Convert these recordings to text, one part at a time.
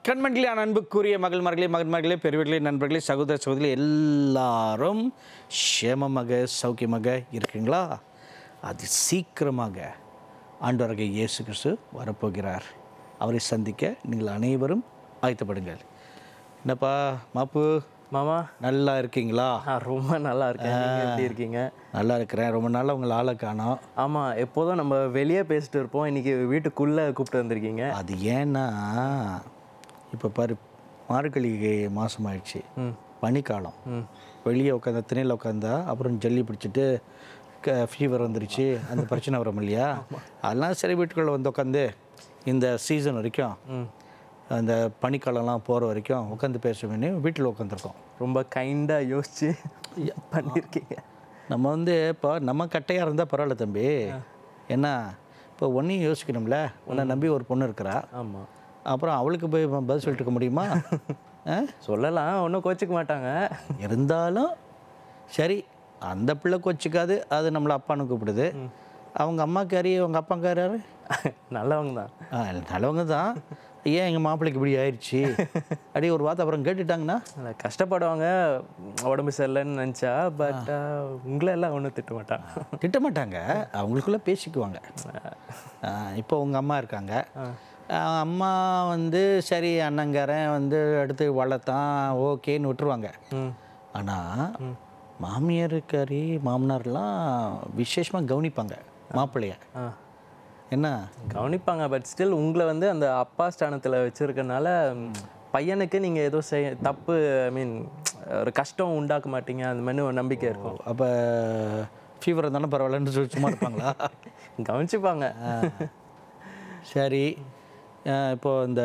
கண்மணிகளான அன்புக்குரிய மகள் மகளே மகன் மகளே பெரியவர்களே நண்பர்களே சகோதர சகோதரி எல்லாரும் சேமமாக சௌக்கியமாக இருக்கீங்களா அது சீக்கிரமாக ஆண்டவராகிய இயேசு கிறிஸ்து வரப்போகிறார் அவரை சந்திக்க நீங்கள் அனைவரும் ஆயத்தப்படுங்கள் என்னப்பா மாப்பு மாமா நல்லா இருக்கீங்களா நான் ரொம்ப நல்லா இருக்கேன் நீங்க எப்படி இருக்கீங்க நல்லா இருக்கிறேன் ரொம்ப நாளாக உங்களை ஆளை காணோம் ஆமா எப்போதும் நம்ம வெளியே பேசிட்டு இருப்போம் இன்னைக்கு வீட்டுக்குள்ள கூப்பிட்டு வந்திருக்கீங்க அது ஏன்னா இப்போ பாரு மார்கழி மாதம் ஆயிடுச்சு ம் பனிக்காலம் ம் வெளியே உட்காந்த திணையில் உட்காந்தா அப்புறம் ஜல்லி பிடிச்சிட்டு ஃபீவர் வந்துருச்சு அந்த பிரச்சனை வரும் இல்லையா அதெல்லாம் சரி வீட்டுக்குள்ளே வந்து உட்காந்து இந்த சீசன் வரைக்கும் ம் அந்த பனிக்காலம்லாம் போகிற வரைக்கும் உட்காந்து பேசுவேன்னு வீட்டில் உட்காந்துருக்கோம் ரொம்ப கைண்டா யோசிச்சு பண்ணியிருக்கீங்க நம்ம வந்து இப்போ நம்ம கட்டையாக இருந்தால் பரவாயில்ல தம்பி ஏன்னா இப்போ ஒன்றையும் யோசிக்கணும்ல உன்னை நம்பி ஒரு பொண்ணு இருக்கிறா ஆமா அப்புறம் அவளுக்கு போய் பதில் சொல்லிட்டு இருக்க முடியுமா ஆ? சொல்லலாம் ஒன்றும் கோச்சிக்க மாட்டாங்க இருந்தாலும் சரி அந்த பிள்ளை கொச்சிக்காது அது நம்மளை அப்பான்னு கூப்பிடுது அவங்க அம்மாக்காரி அவங்க அப்பாக்காரு யாரு? நல்லவங்க தான் ஆ நல்லவங்க தான் ஏன் எங்கள் மாப்பிள்ளைக்கு இப்படி ஆயிடுச்சு அப்படி ஒரு வார்த்தை அப்புறம் கேட்டுட்டாங்கன்னா நல்லா கஷ்டப்படுவாங்க உடம்பு சரியில்லைன்னு நினச்சா பட் உங்களை எல்லாம் ஒன்றும் திட்ட மாட்டாங்க திட்டமாட்டாங்க அவங்களுக்குள்ளே பேசிக்குவாங்க ஆ, இப்போ உங்கள் அம்மா இருக்காங்க ஆ, அம்மா வந்து சரி அண்ணங்காரன் வந்து எடுத்து வளர்த்தான் ஓகேன்னு விட்டுருவாங்க ம் ஆனால் மாமியாருக்காரி மாமனார்லாம் விசேஷமாக கவனிப்பாங்க மாப்பிள்ளைய ஆ என்ன கவனிப்பாங்க பட் ஸ்டில் உங்களை வந்து அந்த அப்பா ஸ்தானத்தில் வச்சுருக்கனால பையனுக்கு நீங்கள் ஏதோ செய் தப்பு ஐ மீன் ஒரு கஷ்டம் உண்டாக்க மாட்டீங்க அந்த மாதிரி ஒரு நம்பிக்கை இருக்கும் அப்போ ஃபீவர் இருந்தாலும் பரவாயில்லன்னு சொல்லி சும்மா இருப்பாங்களா கவனிச்சுப்பாங்க சரி அஹ் இப்போ இந்த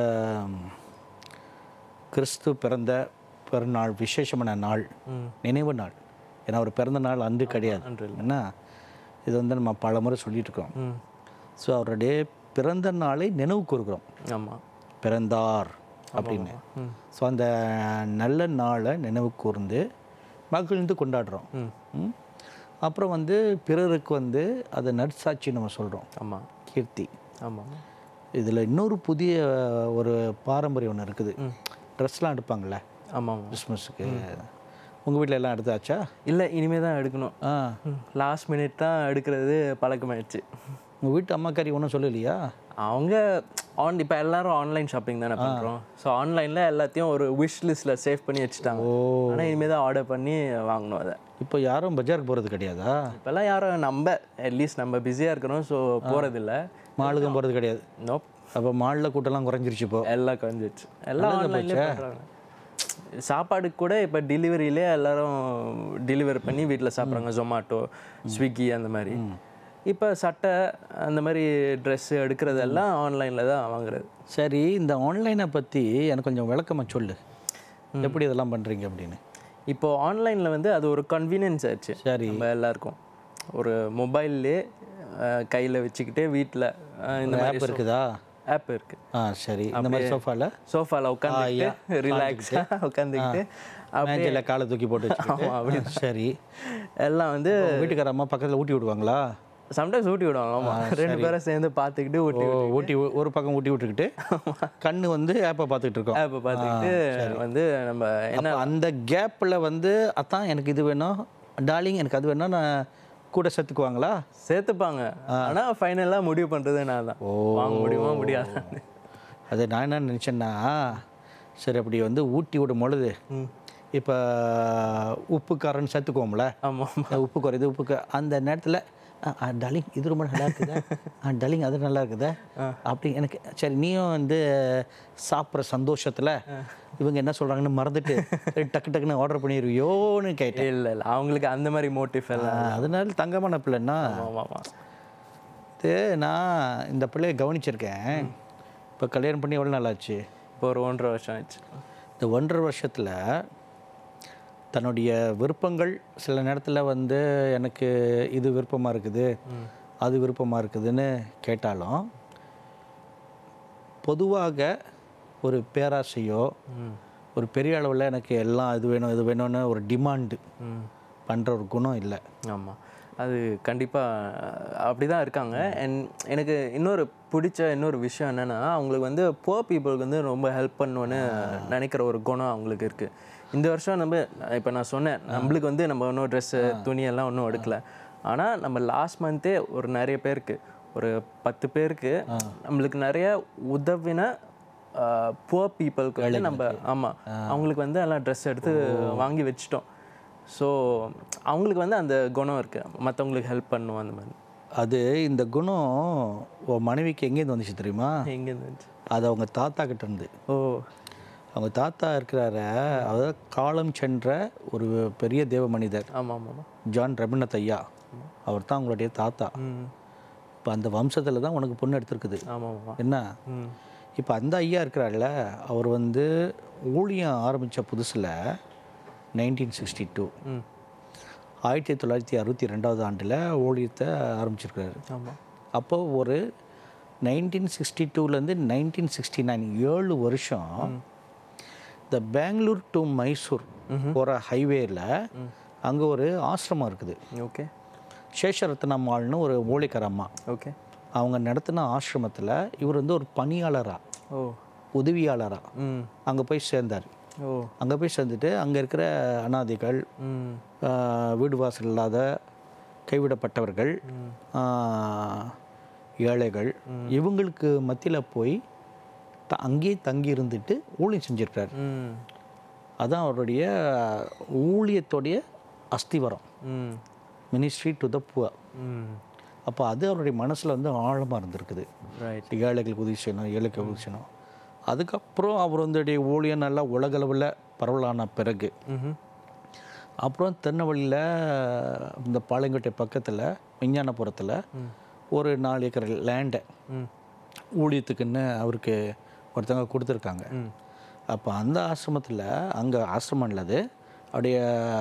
கிறிஸ்து பிறந்த பிறநாள் விசேஷமான நாள் ம். நினைவு நாள் ஏன்னா ஒரு பிறந்த நாள் அன்று கிடையாது அன்று என்ன இது வந்து நம்ம பல முறை சொல்லிட்டு இருக்கோம் ம் ஸோ அவருடைய பிறந்த நாளை நினைவு கூறுகிறோம் ஆமாம் பிறந்தார் அப்படின்னு ம் ஸோ அந்த நல்ல நாளை நினைவு கூர்ந்து மகிழ்ந்து கொண்டாடுறோம் ம் ம்? அப்புறம் வந்து பிறருக்கு வந்து அதை நற்சாட்சி நம்ம சொல்கிறோம் ஆமாம் கீர்த்தி ஆமாம் இதில் இன்னொரு புதிய ஒரு பாரம்பரியம் ஒன்று இருக்குது ம். ட்ரெஸ்லாம் எடுப்பாங்கள்ல ஆமாம் கிறிஸ்மஸுக்கு உங்கள் வீட்டில் எல்லாம் எடுத்தாச்சா இல்லை இனிமே தான் எடுக்கணும் ஆ லாஸ்ட் மினிட் தான் எடுக்கிறது பழக்கமாயிடுச்சு உங்கள் வீட்டு அம்மாக்காரி ஒன்றும் சொல்லலையா அவங்க ஆன் இப்போ எல்லாரும் ஆன்லைன் ஷாப்பிங் தானே பண்ணுறோம் ஸோ ஆன்லைனில் எல்லாத்தையும் ஒரு விஷ் லிஸ்ட்டில் சேவ் பண்ணி வச்சுட்டாங்க ஆனால் இனிமேல் தான் ஆர்டர் பண்ணி வாங்கணும் அதை இப்போ யாரும் பஜாருக்கு போகிறது கிடையாதா இப்போல்லாம் யாரும் நம்ம அட்லீஸ்ட் நம்ம பிஸியாக இருக்கிறோம் ஸோ போகிறதில்ல மாலுக்கும் போகிறது கிடையாது நோப் அப்போ மாலில் கூட்டம்லாம் குறைஞ்சிருச்சு இப்போ எல்லாம் குறைஞ்சிச்சு எல்லாம் ஆன்லைன்லேயே பண்ணுறாங்க சாப்பாடுக்கு கூட இப்போ டெலிவரியிலே எல்லாரும் டெலிவரி பண்ணி வீட்டில் சாப்பிட்றாங்க ஜொமாட்டோ ஸ்விக்கி அந்த மாதிரி இப்போ சட்டை அந்த மாதிரி ட்ரெஸ்ஸு எடுக்கிறதெல்லாம் ஆன்லைனில் தான் வாங்குறது சரி இந்த ஆன்லைனை பற்றி எனக்கு கொஞ்சம் விளக்கமாக சொல்லு எப்படி இதெல்லாம் பண்ணுறீங்க அப்படின்னு இப்போ ஆன்லைனில் வந்து அது ஒரு கன்வீனியன்ஸ் ஆச்சு சரி நம்ம எல்லாருக்கும் ஒரு மொபைல்லே கையில் வச்சுக்கிட்டே வீட்டில் இந்த மாதிரி ஆப் இருக்குதா ஆப் இருக்குது ஆ சரி இந்த மாதிரி சோஃபாவில் சோஃபாவில் உட்காந்துக்கிட்டு ரிலாக்ஸாக உட்காந்துக்கிட்டு மேஜில் காலை தூக்கி போட்டு வச்சுக்கிட்டு சரி எல்லாம் வந்து வீட்டுக்கார அம்மா பக்கத்தில் ஊட்டி விடுவாங்களா சம்டைம்ஸ் ஊட்டி விடுவாங்க ஆமாம் ரெண்டு பேரும் சேர்ந்து பார்த்துக்கிட்டு ஊட்டி ஓ ஊட்டி வி- ஒரு பக்கம் ஊட்டி விட்டுக்கிட்டு கண்ணு வந்து ஆப்பை பார்த்துக்கிட்டு இருக்கோம் ஆப்பை பார்த்துக்கிட்டு வந்து நம்ம என்ன அப்ப அந்த கேப்பில் வந்து அத்தான் எனக்கு இது வேணும் டார்லிங் எனக்கு அது வேணும் நான் கூட சேர்த்துக்குவாங்களா சேர்த்துப்பாங்க ஆனால் ஃபைனலாக முடிவு பண்ணுறது நான் தான் வாங்க முடியுமா முடியாது அது நான் என்ன நினச்சேன்னா சரி அப்படி வந்து ஊட்டி விடும் பொழுது இப்போ உப்பு காரன்னு சேர்த்துக்குவோம்ல ஆமாம் இந்த உப்பு குறையுது உப்பு க- அந்த நேரத்தில் டார்லிங் இது ரொம்ப நல்லா இருக்குதா டார்லிங் அது நல்லா இருக்குதா அப்படி எனக்கு சரி நீயும் வந்து சாப்பிட்ற சந்தோஷத்தில் இவங்க என்ன சொல்கிறாங்கன்னு மறந்துட்டு சரி, டக்கு டக்குன்னு ஆர்டர் பண்ணிடுவியோன்னு கேட்டேன் இல்லை இல்லை அவங்களுக்கு அந்த மாதிரி மோட்டிவ் எல்லாம் அதனால தங்கமான பிள்ளைன்னா ஆமாம் ஆமாம் இது நான் இந்த பிள்ளைய கவனிச்சிருக்கேன் இப்போ கல்யாணம் பண்ணி எவ்வளோ நாள் ஆச்சு இப்போ ஒரு ஒன்றரை வருஷம் ஆச்சு இந்த ஒன்றரை வருஷத்தில் தன்னுடைய விருப்பங்கள் சில நேரத்தில் வந்து எனக்கு இது விருப்பமாக இருக்குது அது விருப்பமாக இருக்குதுன்னு கேட்டாலும் பொதுவாக ஒரு பேராசையோ ம் ஒரு பெரிய அளவில் எனக்கு எல்லாம் இது வேணும் இது வேணும்னு ஒரு டிமாண்டு ம் பண்ணுற ஒரு குணம் இல்லை ஆமாம் அது கண்டிப்பாக அப்படி தான் இருக்காங்க அண்ட் எனக்கு இன்னொரு பிடிச்ச இன்னொரு விஷயம் என்னென்னா அவங்களுக்கு வந்து புவர் பீப்புளுக்கு வந்து ரொம்ப ஹெல்ப் பண்ணுவேன்னு நினைக்கிற ஒரு குணம் அவங்களுக்கு இருக்குது இந்த வருஷம் நம்ம இப்போ நான் சொன்னேன் நம்மளுக்கு வந்து நம்ம இன்னும் ட்ரெஸ்ஸு துணியெல்லாம் ஒன்றும் எடுக்கல ஆனால் நம்ம லாஸ்ட் மந்த்தே ஒரு நிறைய பேருக்கு ஒரு பத்து பேருக்கு நம்மளுக்கு நிறைய உதவின புவர் பீப்புளுக்கு வந்து நம்ம ஆமாம் அவங்களுக்கு வந்து எல்லாம் ட்ரெஸ் எடுத்து வாங்கி வச்சிட்டோம் ஸோ அவங்களுக்கு வந்து அந்த குணம் இருக்குது மற்றவங்களுக்கு ஹெல்ப் பண்ணுவோம் அந்த மாதிரி அது இந்த குணம் உன் மனைவிக்கு எங்கேருந்து வந்துச்சு தெரியுமா எங்கேருந்து வந்துச்சு அது அவங்க தாத்தா கிட்ட இருந்து ஓ அவங்க தாத்தா இருக்கிறார அதாவது காலம் சென்ற ஒரு பெரிய தேவ மனிதர் ஆமாம் ஆமாம் ஆமாம் ஜான் ரபினத் ஐயா அவர் தான் உங்களுடைய தாத்தா ம் இப்போ அந்த வம்சத்தில் தான் உனக்கு பொண்ணு எடுத்திருக்குது ஆமாம் ஆமாம் என்ன ம் இப்போ அந்த ஐயா இருக்கிறார்ல அவர் வந்து ஊழியம் ஆரம்பித்த புதுசில் நைன்டீன் சிக்ஸ்டி டூ ம் ஆயிரத்தி தொள்ளாயிரத்தி அறுபத்தி ரெண்டாவது ஆண்டில் ஊழியத்தை ஆரம்பிச்சிருக்கிறாரு ஆமாம் அப்போ ஒரு நைன்டீன் சிக்ஸ்டி டூலேருந்து நைன்டீன் சிக்ஸ்டி நைன் ஏழு வருஷம் இந்த பெங்களூர் டு மைசூர் போகிற ஹைவேல அங்கே ஒரு ஆசிரமம் இருக்குது ஓகே சேஷரத்னம்மாள்னு ஒரு ஊழியக்கார அம்மா ஓகே அவங்க நடத்தின ஆசிரமத்தில் இவர் வந்து ஒரு பணியாளராக ஓ உதவியாளராக ம் அங்கே போய் சேர்ந்தார் ஓ அங்கே போய் சேர்ந்துட்டு அங்கே இருக்கிற அனாதைகள் ம் ஆஹ், வீடு வாசல் இல்லாத கைவிடப்பட்டவர்கள் ஆஹ், ஏழைகள் இவங்களுக்கு மத்தியில் போய் த அங்கேயே தங்கி இருந்துட்டு ஊழியம் செஞ்சிருக்காரு ம் அதான் அவருடைய ஊழியத்துடைய அஸ்திவரம் ம் மினிஸ்ட்ரி டு த புவர் ம் அப்போ அது அவருடைய மனசில் வந்து ஆழமாக இருந்திருக்குது ரைட் ஏழைகளுக்கு உதவி செய்யணும் ஏழைக்கு உதவி செய்யணும் அதுக்கப்புறம் அவர் வந்துடைய ஊழியம் நல்லா உலகளவில் பரவலான பிறகு ம் அப்புறம் திருநெல்வேலியில் இந்த பாளையங்கோட்டை பக்கத்தில் விஞ்ஞானபுரத்தில் ஒரு நாலு ஏக்கர் லேண்டை ம் ஊழியத்துக்குன்னு அவருக்கு ஒருத்தவங்க கொடுத்துருக்காங்க ம் அப்போ அந்த ஆசிரமத்தில் அங்கே ஆசிரமம் இல்லது அவருடைய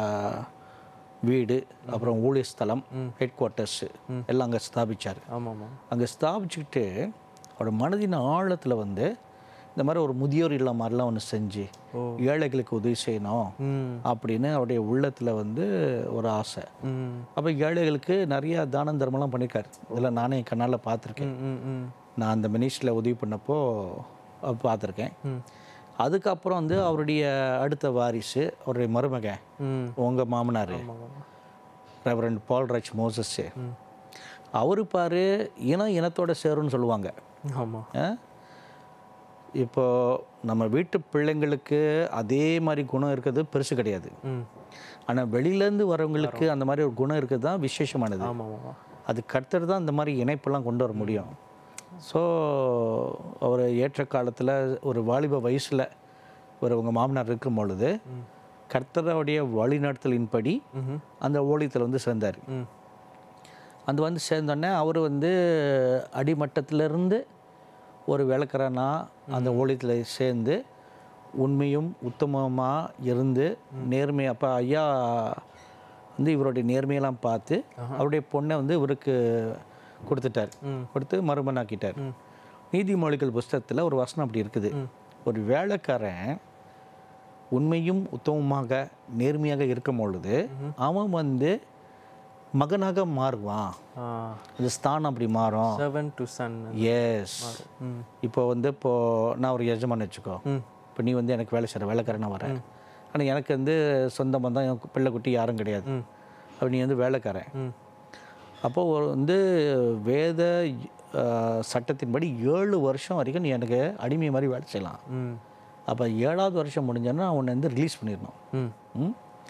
வீடு அப்புறம் ஊழிய ஸ்தலம் ஹெட் குவார்ட்டர்ஸு எல்லாம் அங்கே ஸ்தாபிச்சார் ஆமாம் ஆமாம் அங்கே ஸ்தாபிச்சுக்கிட்டு அவரோட மனதின் ஆழத்தில் வந்து இந்த மாதிரி ஒரு முதியோர் இல்லம் மாதிரிலாம் ஒன்று செஞ்சு ஏழைகளுக்கு உதவி செய்யணும் ம் அப்படின்னு அவருடைய உள்ளத்தில் வந்து ஒரு ஆசை ம் அப்போ ஏழைகளுக்கு நிறைய தானம் தர்மம்லாம் பண்ணியிருக்காரு இதெல்லாம் நானே என் கண்ணால் பார்த்துருக்கேன் ம் ம் ம் நான் அந்த மினிஸ்ட்ரியில் உதவி பண்ணப்போ அப்ப பார்த்துருக்கேன் ம் அதுக்கப்புறம் வந்து அவருடைய அடுத்த வாரிசு அவருடைய மருமகன் ம் உங்கள் மாமனார் ஆமாம் ஆமாம் ரெவரண்ட் பால்ராஜ் மோசஸ்ஸு அவரு பாரு இனம் இனத்தோட சேரும்னு சொல்லுவாங்க ஆமாம் ஆ? இப்போ நம்ம வீட்டு பிள்ளைங்களுக்கு அதே மாதிரி குணம் இருக்கிறது பெருசு கிடையாது ம் ஆனால் வெளியிலேருந்து வரவங்களுக்கு அந்த மாதிரி ஒரு குணம் இருக்கிறது தான் விசேஷமானது ஆமாம் ஆமாம் அது கர்த்தர் தான் இந்த மாதிரி இணைப்பெல்லாம் கொண்டு வர முடியும் ஸோ அவர் ஏற்ற காலத்தில் ஒரு வாலிப வயசில் ஒரு உங்கள் மாமனார் இருக்கும் பொழுது கர்த்தருடைய வழிநடத்தலின்படி ம் அந்த ஓலியத்தில் வந்து சேர்ந்தார் ம் அந்த வந்து சேர்ந்தோடனே அவர் வந்து அடிமட்டத்திலிருந்து ஒரு விளக்கறனா அந்த ஊழியத்தில் சேர்ந்து உண்மையும் உத்தமமாக இருந்து நேர்மை அப்போ ஐயா வந்து இவருடைய நேர்மையெல்லாம் பார்த்து அவருடைய பொண்ணை வந்து இவருக்கு கொடுத்துட்டார் கொடுத்து மறுமனாக்கிட்டார் நீதிமொழிகள் புஸ்தகத்தில் ஒரு வசனம் அப்படி இருக்குது ஒரு வேலைக்காரன் உண்மையும் உத்தமமாக நேர்மையாக இருக்கும் பொழுது அவன் வந்து மகனாக மாறுவான் ஆ அந்த ஸ்தானம் அப்படி மாறும் செவன் டு சன் எஸ் ம் இப்போ வந்து இப்போ நான் ஒரு எஜமான் வச்சுக்கோ ம் இப்போ நீ வந்து எனக்கு வேலை செய்கிற வேலைக்காரனா வரேன் ஆனால் எனக்கு வந்து சொந்த பந்தம் எனக்கு பிள்ளை குட்டி யாரும் கிடையாது ம் அப்போ நீ வந்து வேலைக்காரன் ம் அப்போ ஒரு வந்து வேத அஹ், சட்டத்தின்படி ஏழு வருஷம் வரைக்கும் நீ எனக்கு அடிமை மாதிரி வேலை செய்யலாம் ம் அப்போ ஏழாவது வருஷம் முடிஞ்சோன்னா அவனை வந்து ரிலீஸ் பண்ணிடணும் ம் ம்?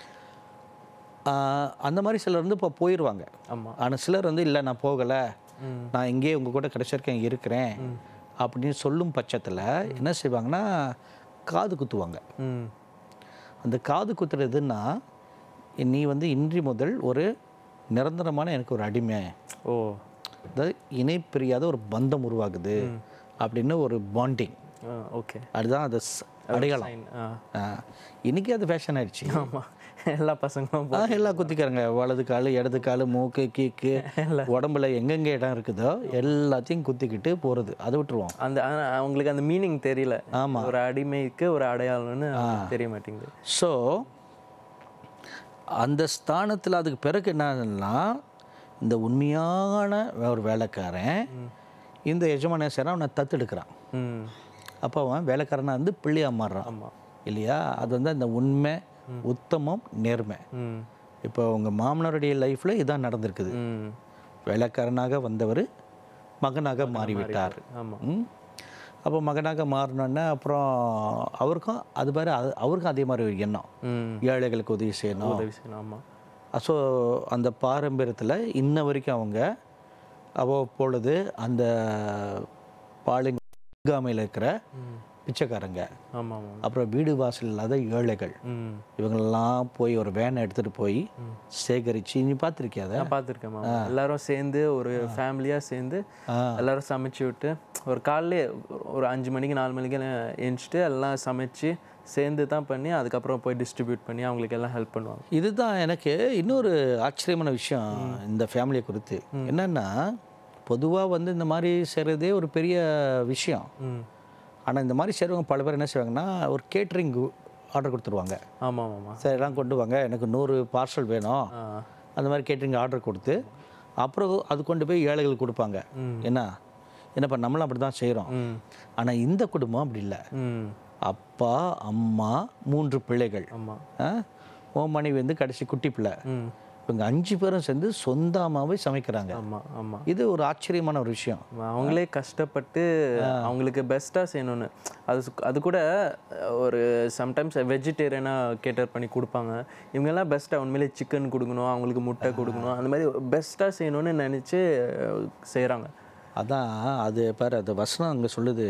ஆஹ், அந்த மாதிரி சிலர் வந்து இப்போ போயிடுவாங்க ஆமாம் ஆனால் சிலர் வந்து இல்லை நான் போகலை ம் நான் இங்கேயே உங்கள் கூட கடைசி வரைக்கும் இங்க இருக்கிறேன் அப்படின்னு சொல்லும் பட்சத்தில் என்ன செய்வாங்கன்னா காது குத்துவாங்க ம் அந்த காது குத்துறதுன்னா நீ வந்து இன்றி முதல் ஒரு நிரந்தரமான எனக்கு ஒரு அடிமை ஓ அதாவது இணை பிரியாத ஒரு பந்தம் உருவாகுது அப்படின்னு ஒரு பாண்டிங் ஓகே அதுதான் அது ஸ்- அடையாளம் சைன் ஆ ஆ, இன்னைக்கு அது ஃபேஷன் ஆயிடுச்சு ஆமாம் எல்லா பசங்களும் ஆ, எல்லாம் குத்திக்கிறாங்க வலது கால் இடது கால் மூக்கு கீக்கு உடம்புல எங்கெங்க இடம் இருக்குதோ எல்லாத்தையும் குத்திக்கிட்டு போகிறது அதை விட்டுருவோம் அந்த ஆனா, அவங்களுக்கு அந்த மீனிங் தெரியல ஆமா. ஒரு அடிமைக்கு ஒரு அடையாளம்னு அவங்களுக்கு தெரிய மாட்டேங்குது ஸோ அந்த ஸ்தானத்தில் அதுக்கு பிறகு என்னன்னா இந்த உண்மையான ஒரு வேலைக்காரன் இந்த எஜமான சேர அவனை தத்தெடுக்கிறான் ம் அப்போ அவன் வேலைக்காரனாக இருந்து பிள்ளையா மாறுறான் ஆமாம் இல்லையா அது வந்து அந்த உண்மை உத்தமம் நேர்மை ம் இப்போ உங்கள் மாமனாருடைய லைஃப்பில் இதான் நடந்திருக்குது ம் வேலைக்காரனாக வந்தவர் மகனாக மாறிவிட்டார் ஆமாம் ம் அப்போ மகனாக மாறினோன்னே அப்புறம் அவருக்கும் அது மாதிரி அது- அவருக்கும் அதே மாதிரி ஒரு எண்ணம் ம் ஏழைகளுக்கு உதவி செய்யணும் உதவி செய்யணும் ஆமாம் ஸோ அந்த பாரம்பரியத்தில் இன்ன வரைக்கும் அவங்க அவ்வப்பொழுது அந்த பாலிங்காமையில் இருக்கிற ம் பிச்சைக்காரங்க ஆமாம் ஆமாம் அப்புறம் வீடு வாசல் இல்லாத ஏழைகள் ம் இவங்களெல்லாம் போய் ஒரு வேனை எடுத்துகிட்டு போய் சேகரித்து நீ பார்த்துருக்கியா அதை நான் பார்த்துருக்கேன் மாமா எல்லாரும் சேர்ந்து ஒரு ஃபேமிலியாக சேர்ந்து ஆ. எல்லாரும் சமைச்சு விட்டு ஒரு காலையிலே ஒரு அஞ்சு மணிக்கு நாலு மணிக்கு எழுந்துட்டு எல்லாம் சமைச்சு சேர்ந்து தான் பண்ணி அதுக்கப்புறம் போய் டிஸ்ட்ரிபியூட் பண்ணி அவங்களுக்கு எல்லாம் ஹெல்ப் பண்ணுவாங்க இதுதான் எனக்கு இன்னொரு ஆச்சரியமான விஷயம் இந்த ஃபேமிலியை குறித்து என்னன்னா பொதுவாக வந்து இந்த மாதிரி செய்கிறதே ஒரு பெரிய விஷயம் ம் ஆனால் இந்த மாதிரி செய்கிறவங்க பல பேர் என்ன செய்வாங்கன்னா ஒரு கேட்ரிங் ஆர்டர் கொடுத்துருவாங்க ஆமாம் ஆமாம் சரி எல்லாம் கொண்டு வாங்க எனக்கு நூறு பார்சல் வேணும் ஆ அந்த மாதிரி கேட்ரிங் ஆர்டர் கொடுத்து அப்புறம் அது கொண்டு போய் ஏழைகளுக்கு கொடுப்பாங்க என்ன என்னப்பா நம்மளும் அப்படி தான் செய்கிறோம் ம் ஆனால் இந்த குடும்பம் அப்படி இல்லை ம் அப்பா அம்மா மூன்று பிள்ளைகள் ஆமாம் ஆ? உன் மனைவி வந்து கடைசி குட்டி பிள்ளை ம் இவங்க அஞ்சு பேரும் சேர்ந்து சொந்தமாகவே சமைக்கிறாங்க ஆமாம் ஆமாம் இது ஒரு ஆச்சரியமான ஒரு விஷயம் அவங்களே கஷ்டப்பட்டு அவங்களுக்கு பெஸ்ட்டாக செய்யணும்னு அது சு- அது கூட அஹ், ஒரு சம்டைம்ஸ் வெஜிடேரியனாக கேட்டர் பண்ணி கொடுப்பாங்க இவங்கெல்லாம் பெஸ்ட்டாக உண்மையிலே சிக்கன் கொடுக்கணும் அவங்களுக்கு முட்டை கொடுக்கணும் அந்த மாதிரி பெஸ்ட்டாக செய்யணும்னு நினச்சி செய்கிறாங்க அதான் அது பாரு அது வசனம் அங்கே சொல்லுது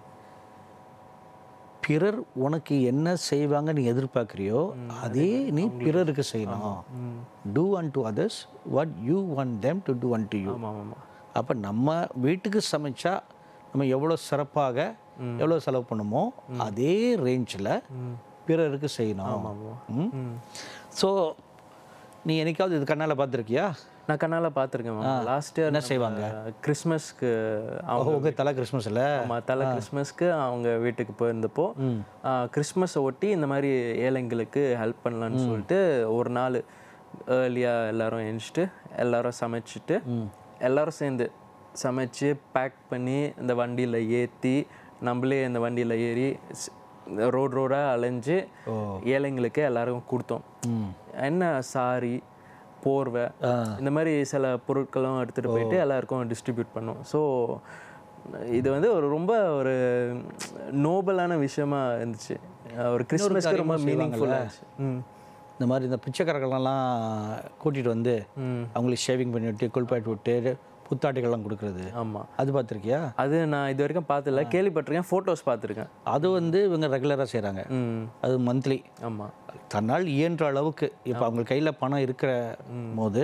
பிறர் உனக்கு என்ன செய்வாங்க நீ எதிர்பார்க்குறியோ அதே நீ பிறருக்கு செய்யணும் do unto others what you want them to do unto you ஆமாம் ஆமாம் அப்போ நம்ம வீட்டுக்கு சமைச்சா நம்ம எவ்வளோ சிறப்பாக எவ்வளோ செலவு பண்ணுமோ அதே ரேஞ்சில் பிறருக்கு செய்யணும் ஆமாம் ஸோ நீ என்னைக்காவது இது கண்ணால் பார்த்துருக்கியா நான் கண்ணால் பார்த்துருக்கேன் லாஸ்ட் இயர் என்ன செய்வாங்க கிறிஸ்மஸ்க்கு அவங்க உங்கள் தலை கிறிஸ்மஸில் ஆமாம் தலை கிறிஸ்மஸ்க்கு அவங்க வீட்டுக்கு போயிருந்தப்போ கிறிஸ்மஸை ஒட்டி இந்த மாதிரி ஏழைங்களுக்கு ஹெல்ப் பண்ணலான்னு சொல்லிட்டு ஒரு நாள் ஏர்லியாக எல்லாரும் எழுந்துட்டு எல்லாரும் சமைச்சிட்டு எல்லாரும் சேர்ந்து சமைச்சு பேக் பண்ணி இந்த வண்டியில் ஏற்றி நம்மளே இந்த வண்டியில் ஏறி ரோடு ரோடாக அலைஞ்சு ஏழைங்களுக்கு எல்லாரும் கொடுத்தோம் ம் என்ன சாரி போர்வை இந்த மாதிரி சில பொருட்களும் எடுத்துகிட்டு போயிட்டு எல்லாருக்கும் டிஸ்ட்ரிபியூட் பண்ணோம் ஸோ இது வந்து ஒரு ரொம்ப ஒரு நோபலான விஷயமா இருந்துச்சு ஒரு கிறிஸ்மஸ்க்கு ரொம்ப மீனிங்ஃபுல்லாக இருந்துச்சு ம் இந்த மாதிரி இந்த பிச்சைக்காரர்களெல்லாம் கூட்டிகிட்டு வந்து ம் அவங்களுக்கு ஷேவிங் பண்ணி விட்டு குளிப்பாட்டி விட்டு புத்தாடைகள்லாம் கொடுக்குறது ஆமாம் அது பார்த்துருக்கியா அது நான் இது வரைக்கும் பார்த்ததில்ல கேள்விப்பட்டிருக்கேன் ஃபோட்டோஸ் பார்த்துருக்கேன் அது வந்து இவங்க ரெகுலராக செய்கிறாங்க ம் அது மந்த்லி ஆமாம் தன்னால் இயன்ற அளவுக்கு இப்போ அவங்க கையில் பணம் இருக்கிற போது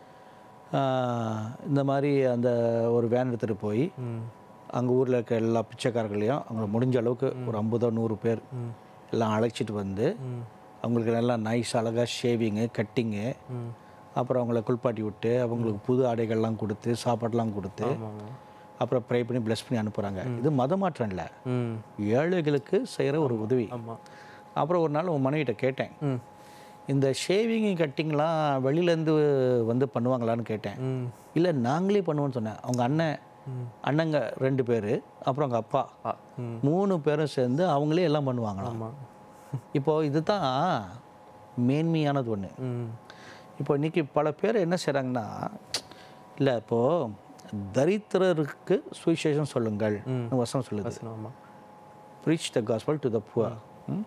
ஆஹ், இந்த மாதிரி அந்த ஒரு வேன் எடுத்துகிட்டு போய் ம் அங்கே ஊரில் இருக்க எல்லா பிச்சைக்காரர்களையும் அவங்க முடிஞ்ச அளவுக்கு ஒரு ஐம்பதோ நூறு பேர் எல்லாம் அழைச்சிட்டு வந்து அவங்களுக்கு நல்லா நைஸ் அழகாக ஷேவிங்கு கட்டிங்கு ம் அப்புறம் அவங்கள குளிப்பாட்டி விட்டு அவங்களுக்கு புது ஆடைகள்லாம் கொடுத்து சாப்பாடுலாம் கொடுத்து ஆமாம் அப்புறம் ப்ரே பண்ணி ப்ளஸ் பண்ணி அனுப்புகிறாங்க இது மதமாற்றம் இல்லை ம் ஏழைகளுக்கு செய்கிற ஒரு உதவி ஆமாம் அப்புறம் ஒரு நாள் உன் மனைவிட்ட கேட்டேன் ம் இந்த ஷேவிங் கட்டிங்லாம் வெளியிலேருந்து வந்து பண்ணுவாங்களான்னு கேட்டேன் ம் இல்லை நாங்களே பண்ணுவோம்னு சொன்னேன் அவங்க அண்ணன் அண்ணங்க ரெண்டு பேர் அப்புறம் அவங்க அப்பா ஆ ம் மூணு பேரும் சேர்ந்து அவங்களே எல்லாம் பண்ணுவாங்களாம் ஆமாம் இப்போது இதுதான் மேன்மையானது ஒன்று ம் இப்போ இன்றைக்கி பல பேர் என்ன செய்கிறாங்கன்னா இல்லை இப்போது தரித்திரருக்கு சுவிசேஷம் சொல்லுங்கள் வசனம் சொல்லுது ஆமாம் preach the gospel to the poor ம்?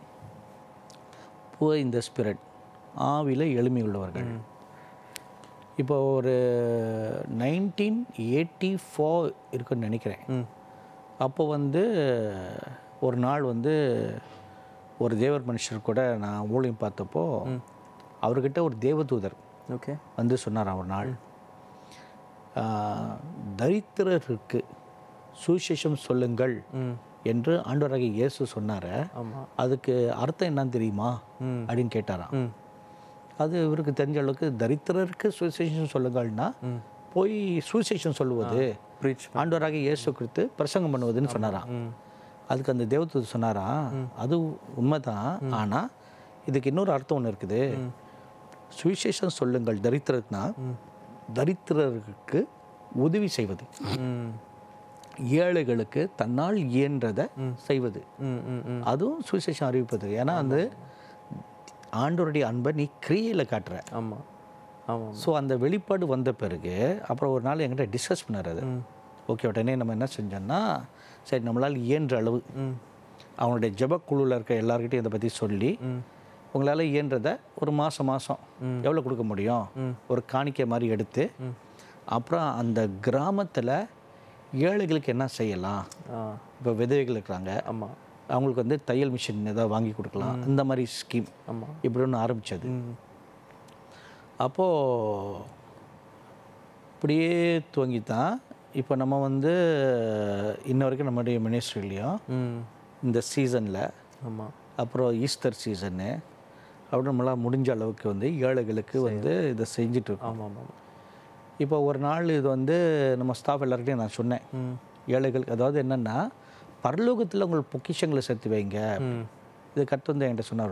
poor in the spirit ஆவியில் எளிமை உள்ளவர்கள் இப்போ ஒரு நைன்டீன் எயிட்டி ஃபோர் இருக்குன்னு நினைக்கிறேன் ம் அப்போ வந்து ஒரு நாள் வந்து ஒரு தேவர் மனுஷர் கூட நான் ஊழியம் பார்த்தப்போ அவர்கிட்ட ஒரு தேவதூதர் ஓகே வந்து சொன்னார் ஒரு நாள் ஆஹ், தரித்திரருக்கு சுவிசேஷம் சொல்லுங்கள் ம் என்று ஆண்டவராகிய இயேசு சொன்னார ஆமாம் அதுக்கு அர்த்தம் என்னன்னு தெரியுமா ம் அப்படின்னு கேட்டாராம் ம் அது இவருக்கு தெரிஞ்ச அளவுக்கு தரித்திரருக்கு சுவிசேஷம் சொல்லுங்கள்னா ம் போய் சுவிசேஷம் சொல்லுவது ப்ரீச் ஆண்டவராகிய இயேசு குறித்து பிரசங்கம் பண்ணுவதுன்னு சொன்னாராம் ம் அதுக்கு அந்த தேவதூதர் சொன்னாராம் அது உண்மைதான் ஆனால் இதுக்கு இன்னொரு அர்த்தம் ஒன்று இருக்குது சுவிசேஷம் சொல்லுங்கள் தரித்திரத்துனா தரித்திரருக்கு உதவி செய்வது ம் ஏழைகளுக்கு தன்னால் இயன்றதை செய்வது ம் ம் ம் அதுவும் சுவிசேஷம் அறிவிப்பது ஏன்னா வந்து ஆண்டவருடைய அன்பை நீ கிரியையில் காட்டுற ஆமாம் ஆமாம் ஸோ அந்த வெளிப்பாடு வந்த பிறகு அப்புறம் ஒரு நாள் என்கிட்ட டிஸ்கஸ் பண்ணார் அது ஓகே உடனே நம்ம என்ன செஞ்சோம்னா சரி நம்மளால் இயன்ற அளவு ம் அவனுடைய ஜெபக்குழுவில் இருக்க எல்லார்கிட்டையும் இதை பற்றி சொல்லி உங்களால் இயன்றதை ஒரு மாதம் மாதம் எவ்வளோ கொடுக்க முடியும் ஒரு காணிக்கை மாதிரி எடுத்து அப்புறம் அந்த கிராமத்தில் ஏழைகளுக்கு என்ன செய்யலாம் ஆ இப்போ விதவைகள் இருக்கிறாங்க ஆமாம் அவங்களுக்கு வந்து தையல் மிஷின் ஏதாவது வாங்கி கொடுக்கலாம் இந்த மாதிரி ஸ்கீம் ஆமாம் இப்படி ஒன்று ஆரம்பித்தது ம் அப்போது இப்படியே துவங்கி தான் இப்போ நம்ம வந்து இன்ன வரைக்கும் நம்மளுடைய மினிஸ்ட்ரிலையும் ம் இந்த சீசனில் ஆமாம் அப்புறம் ஈஸ்டர் சீசனு அப்படி நம்மளால் முடிஞ்ச அளவுக்கு வந்து ஏழைகளுக்கு வந்து இதை செஞ்சுட்டு இருக்கோம் ஆமாம் ஆமாம் இப்போ ஒரு நாள் இது வந்து நம்ம ஸ்டாஃப் எல்லார்கிட்டையும் நான் சொன்னேன் ம் ஏழைகள் அதாவது என்னென்னா பரலோகத்தில் உங்கள் பொக்கிஷங்களை சேர்த்து வைங்க ம் இது கற்று வந்து என்கிட்ட சொன்னார்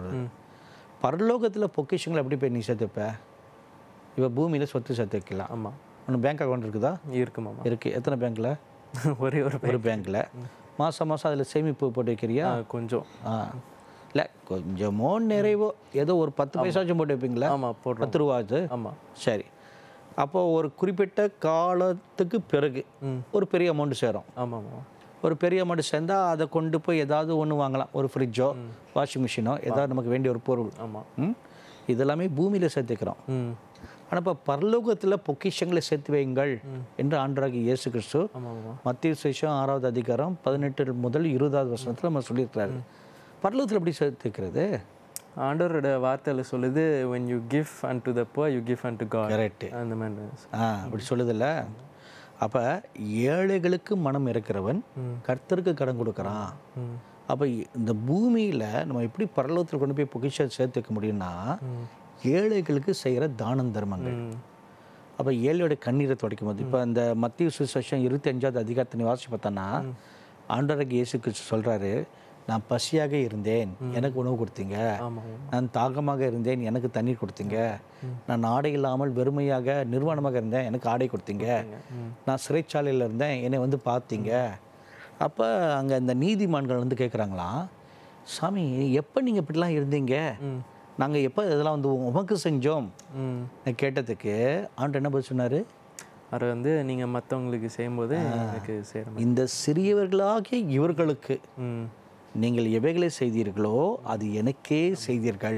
பரலோகத்தில் பொக்கிஷங்களை எப்படி போய் நீ சேர்த்துப்ப இப்போ பூமியில் சொத்து சேர்த்து வைக்கலாம் ஆமாம் ஒன்று பேங்க் அக்கௌண்ட் இருக்குதா இருக்கு மாமா இருக்குது எத்தனை பேங்க்கில் ஒரே ஒரு ஒரு பேங்க்கில் மாதம் மாதம் அதில் சேமிப்பு போட்டு வைக்கிறியா ஆ, கொஞ்சம் ஆ இல்லை கொஞ்சமோ நிறைவோ ஏதோ ஒரு பத்து பைசாச்சும் போட்டு வைப்பீங்களா ஆமாம் போடுறோம் பத்து ரூபா அது ஆமாம் சரி அப்போ ஒரு குறிப்பிட்ட காலத்துக்கு பிறகு ஒரு பெரிய அமௌண்ட் சேரும் ஆமாம் ஆமாம் ஒரு பெரிய அமௌண்ட் சேர்ந்தால் அதை கொண்டு போய் ஏதாவது ஒன்று வாங்கலாம் ஒரு ஃப்ரிட்ஜோ வாஷிங் மிஷினோ ஏதாவது நமக்கு வேண்டிய ஒரு பொருள் ஆமாம் ம்? இதெல்லாமே பூமியில் சேர்த்துக்கிறோம் ம் ஆனால் இப்போ பரலோகத்தில் பொக்கிஷங்களை சேர்த்து வையுங்கள் என்று ஆண்டராகி இயேசு கிறிஸ்து ஆமாம் ஆமாம் மத்திய சேஷம் ஆறாவது அதிகாரம் பதினெட்டு முதல் இருபதாவது வருஷத்தில் நம்ம சொல்லியிருக்கிறாரு பரலோகத்தில் எப்படி சேர்த்து வைக்கிறது ஆண்டவரோட வார்த்தையில் சொல்லுது when you give unto the poor you give unto God correct அந்த மாதிரி ஆ அப்படி சொல்லுதில்ல அப்போ ஏழைகளுக்கு மனம் இருக்கிறவன் கர்த்தருக்கு கடன் கொடுக்குறான் ம் அப்போ இந்த பூமியில் நம்ம எப்படி பரலோகத்தில் கொண்டு போய் பொக்கிஷம் சேர்த்து வைக்க முடியும்னா ஏழைகளுக்கு செய்கிற தானம் தர்மங்கள் ம் அப்போ ஏழையோட கண்ணீரை துடைக்கும் போது இப்போ அந்த மத்திய சுசேஷம் இருபத்தி அஞ்சாவது அதிகாரத்தை வாசி பார்த்தோன்னா ஆண்டவருக்கு இயேசு கிறிஸ்து சொல்கிறாரு நான் பசியாக இருந்தேன் எனக்கு உணவு கொடுத்தீங்க ஆமாம் நான் தாகமாக இருந்தேன் எனக்கு தண்ணீர் கொடுத்தீங்க நான் ஆடை இல்லாமல் வெறுமையாக நிர்வாணமாக இருந்தேன் எனக்கு ஆடை கொடுத்தீங்க நான் சிறைச்சாலையில் இருந்தேன் என்னை வந்து பார்த்தீங்க அப்போ அங்கே இந்த நீதிமான்கள் வந்து கேட்குறாங்களாம் சாமி எப்போ நீங்கள் இப்படிலாம் இருந்தீங்க நாங்கள் எப்போ இதெல்லாம் வந்து உமக்கு செஞ்சோம் ம் நான் கேட்டதுக்கு ஆண்டு என்ன பதில் சொன்னார் அதை வந்து நீங்கள் மற்றவங்களுக்கு செய்யும்போது எனக்கு செய்கிற இந்த சிறியவர்களாகிய இவர்களுக்கு ம் நீங்கள் எவைகளை செய்தீர்களோ அது எனக்கே செய்தீர்கள்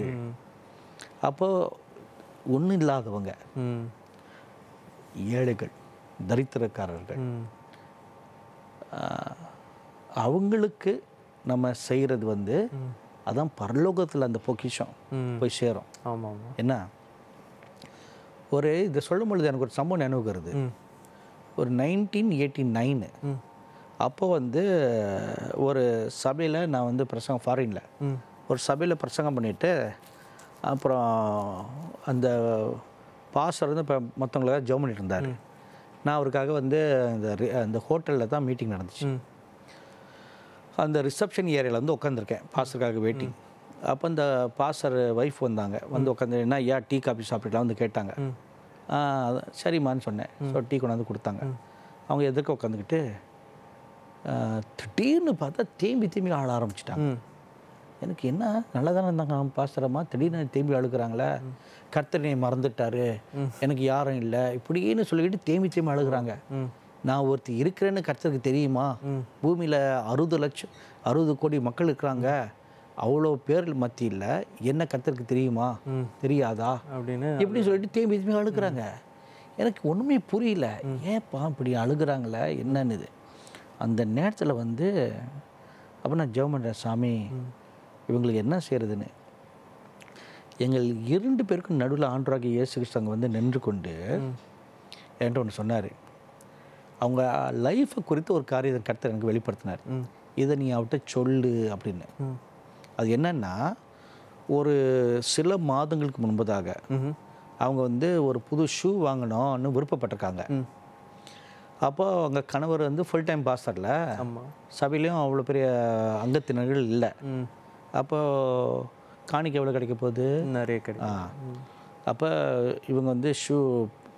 அப்போ ஒன்றும் இல்லாதவங்க ம் ஏழைகள் தரித்திரக்காரர்கள் ம் ஆஹ், அவங்களுக்கு நம்ம செய்கிறது வந்து அதான் பரலோகத்தில் அந்த பொக்கிஷம் ம் போய் சேரும் ஆமாம் ஆமாம் என்ன ஒரு இதை சொல்லும் பொழுது எனக்கு ஒரு சம்பவம் நினைவுக்கு வருது ம் ஒரு நைன்டீன் எயிட்டி நைனு ம் அப்போ வந்து ஒரு சபையில் நான் வந்து பிரசங்கம் ஃபாரினில் ம் ஒரு சபையில் பிரசங்கம் பண்ணிவிட்டு அப்புறம் அந்த பாஸ்டர் வந்து இப்போ மற்றவங்களுக்காக ஜெபம் பண்ணிட்டு இருந்தார் நான் அவருக்காக வந்து அந்த ரி- அந்த ஹோட்டலில் தான் மீட்டிங் நடந்துச்சு ம் அந்த ரிசப்ஷன் ஏரியாவில் வந்து உட்காந்துருக்கேன் பாஸ்டருக்காக வெயிட்டிங் அப்போ இந்த பாஸ்டர் ஒய்ஃப் வந்தாங்க வந்து உட்காந்து என்ன ஐயா டீ காபி சாப்பிட்டுலாம் வந்து கேட்டாங்க ஆ, அதான் சரிம்மான்னு சொன்னேன் ஸோ டீ கொண்டாந்து கொடுத்தாங்க அவங்க எதிர்க்க உட்காந்துக்கிட்டு திடீர்னு பார்த்தா தேம்பி தேம்பி ஆள ஆரம்பிச்சிட்டாங்க ம் எனக்கு என்ன நல்லா தானே இருந்தாங்க பாஸ்டரம்மா திடீர்னு தேம்பி அழுகுறாங்களே கர்த்தனை மறந்துட்டாரு எனக்கு யாரும் இல்லை இப்படின்னு சொல்லிக்கிட்டு தேம்பி தேம்பி அழுகுறாங்க ம் நான் ஒருத்தி இருக்கிறேன்னு கர்த்தருக்கு தெரியுமா பூமியில் அறுபது லட்சம் அறுபது கோடி மக்கள் இருக்கிறாங்க அவ்வளோ பேர் மத்தியில் என்ன கர்த்தருக்கு தெரியுமா தெரியாதா அப்படின்னு இப்படி சொல்லிட்டு தேம்பி தேம்பி அழுகுறாங்க எனக்கு ஒன்றுமே புரியல ஏன்ப்பா இப்படி அழுகுறாங்களே என்னன்னு இது அந்த நேரத்தில் வந்து அப்போ நான் ஜெபம் பண்ணுறேன் சாமி இவங்களுக்கு என்ன செய்கிறதுன்னு எங்கள் இரண்டு பேருக்கும் நடுவில் ஆண்டராக இயேசு கிறிஸ்து அங்கே வந்து நின்று கொண்டு என்கிட்ட ஒன்று சொன்னார் அவங்க லைஃப்பை குறித்து ஒரு காரியத்தை கர்த்தர் எனக்கு வெளிப்படுத்தினார் இதை நீ அவர்கிட்ட சொல்லு அப்படின்னு ம் அது என்னன்னா ஒரு சில மாதங்களுக்கு முன்பதாக ம் அவங்க வந்து ஒரு புது ஷூ வாங்கணும்னு விருப்பப்பட்டிருக்காங்க ம் அப்போ அவங்க கணவர் வந்து ஃபுல் டைம் பாஸ்டரில் ஆமாம் சபையிலையும் அவ்வளோ பெரிய அங்கத்தினர்கள் இல்லை ம் அப்போ காணிக்கை எவ்வளோ கிடைக்க போகுது நிறைய ஆ கிடைக்கும் அப்போ இவங்க வந்து ஷூ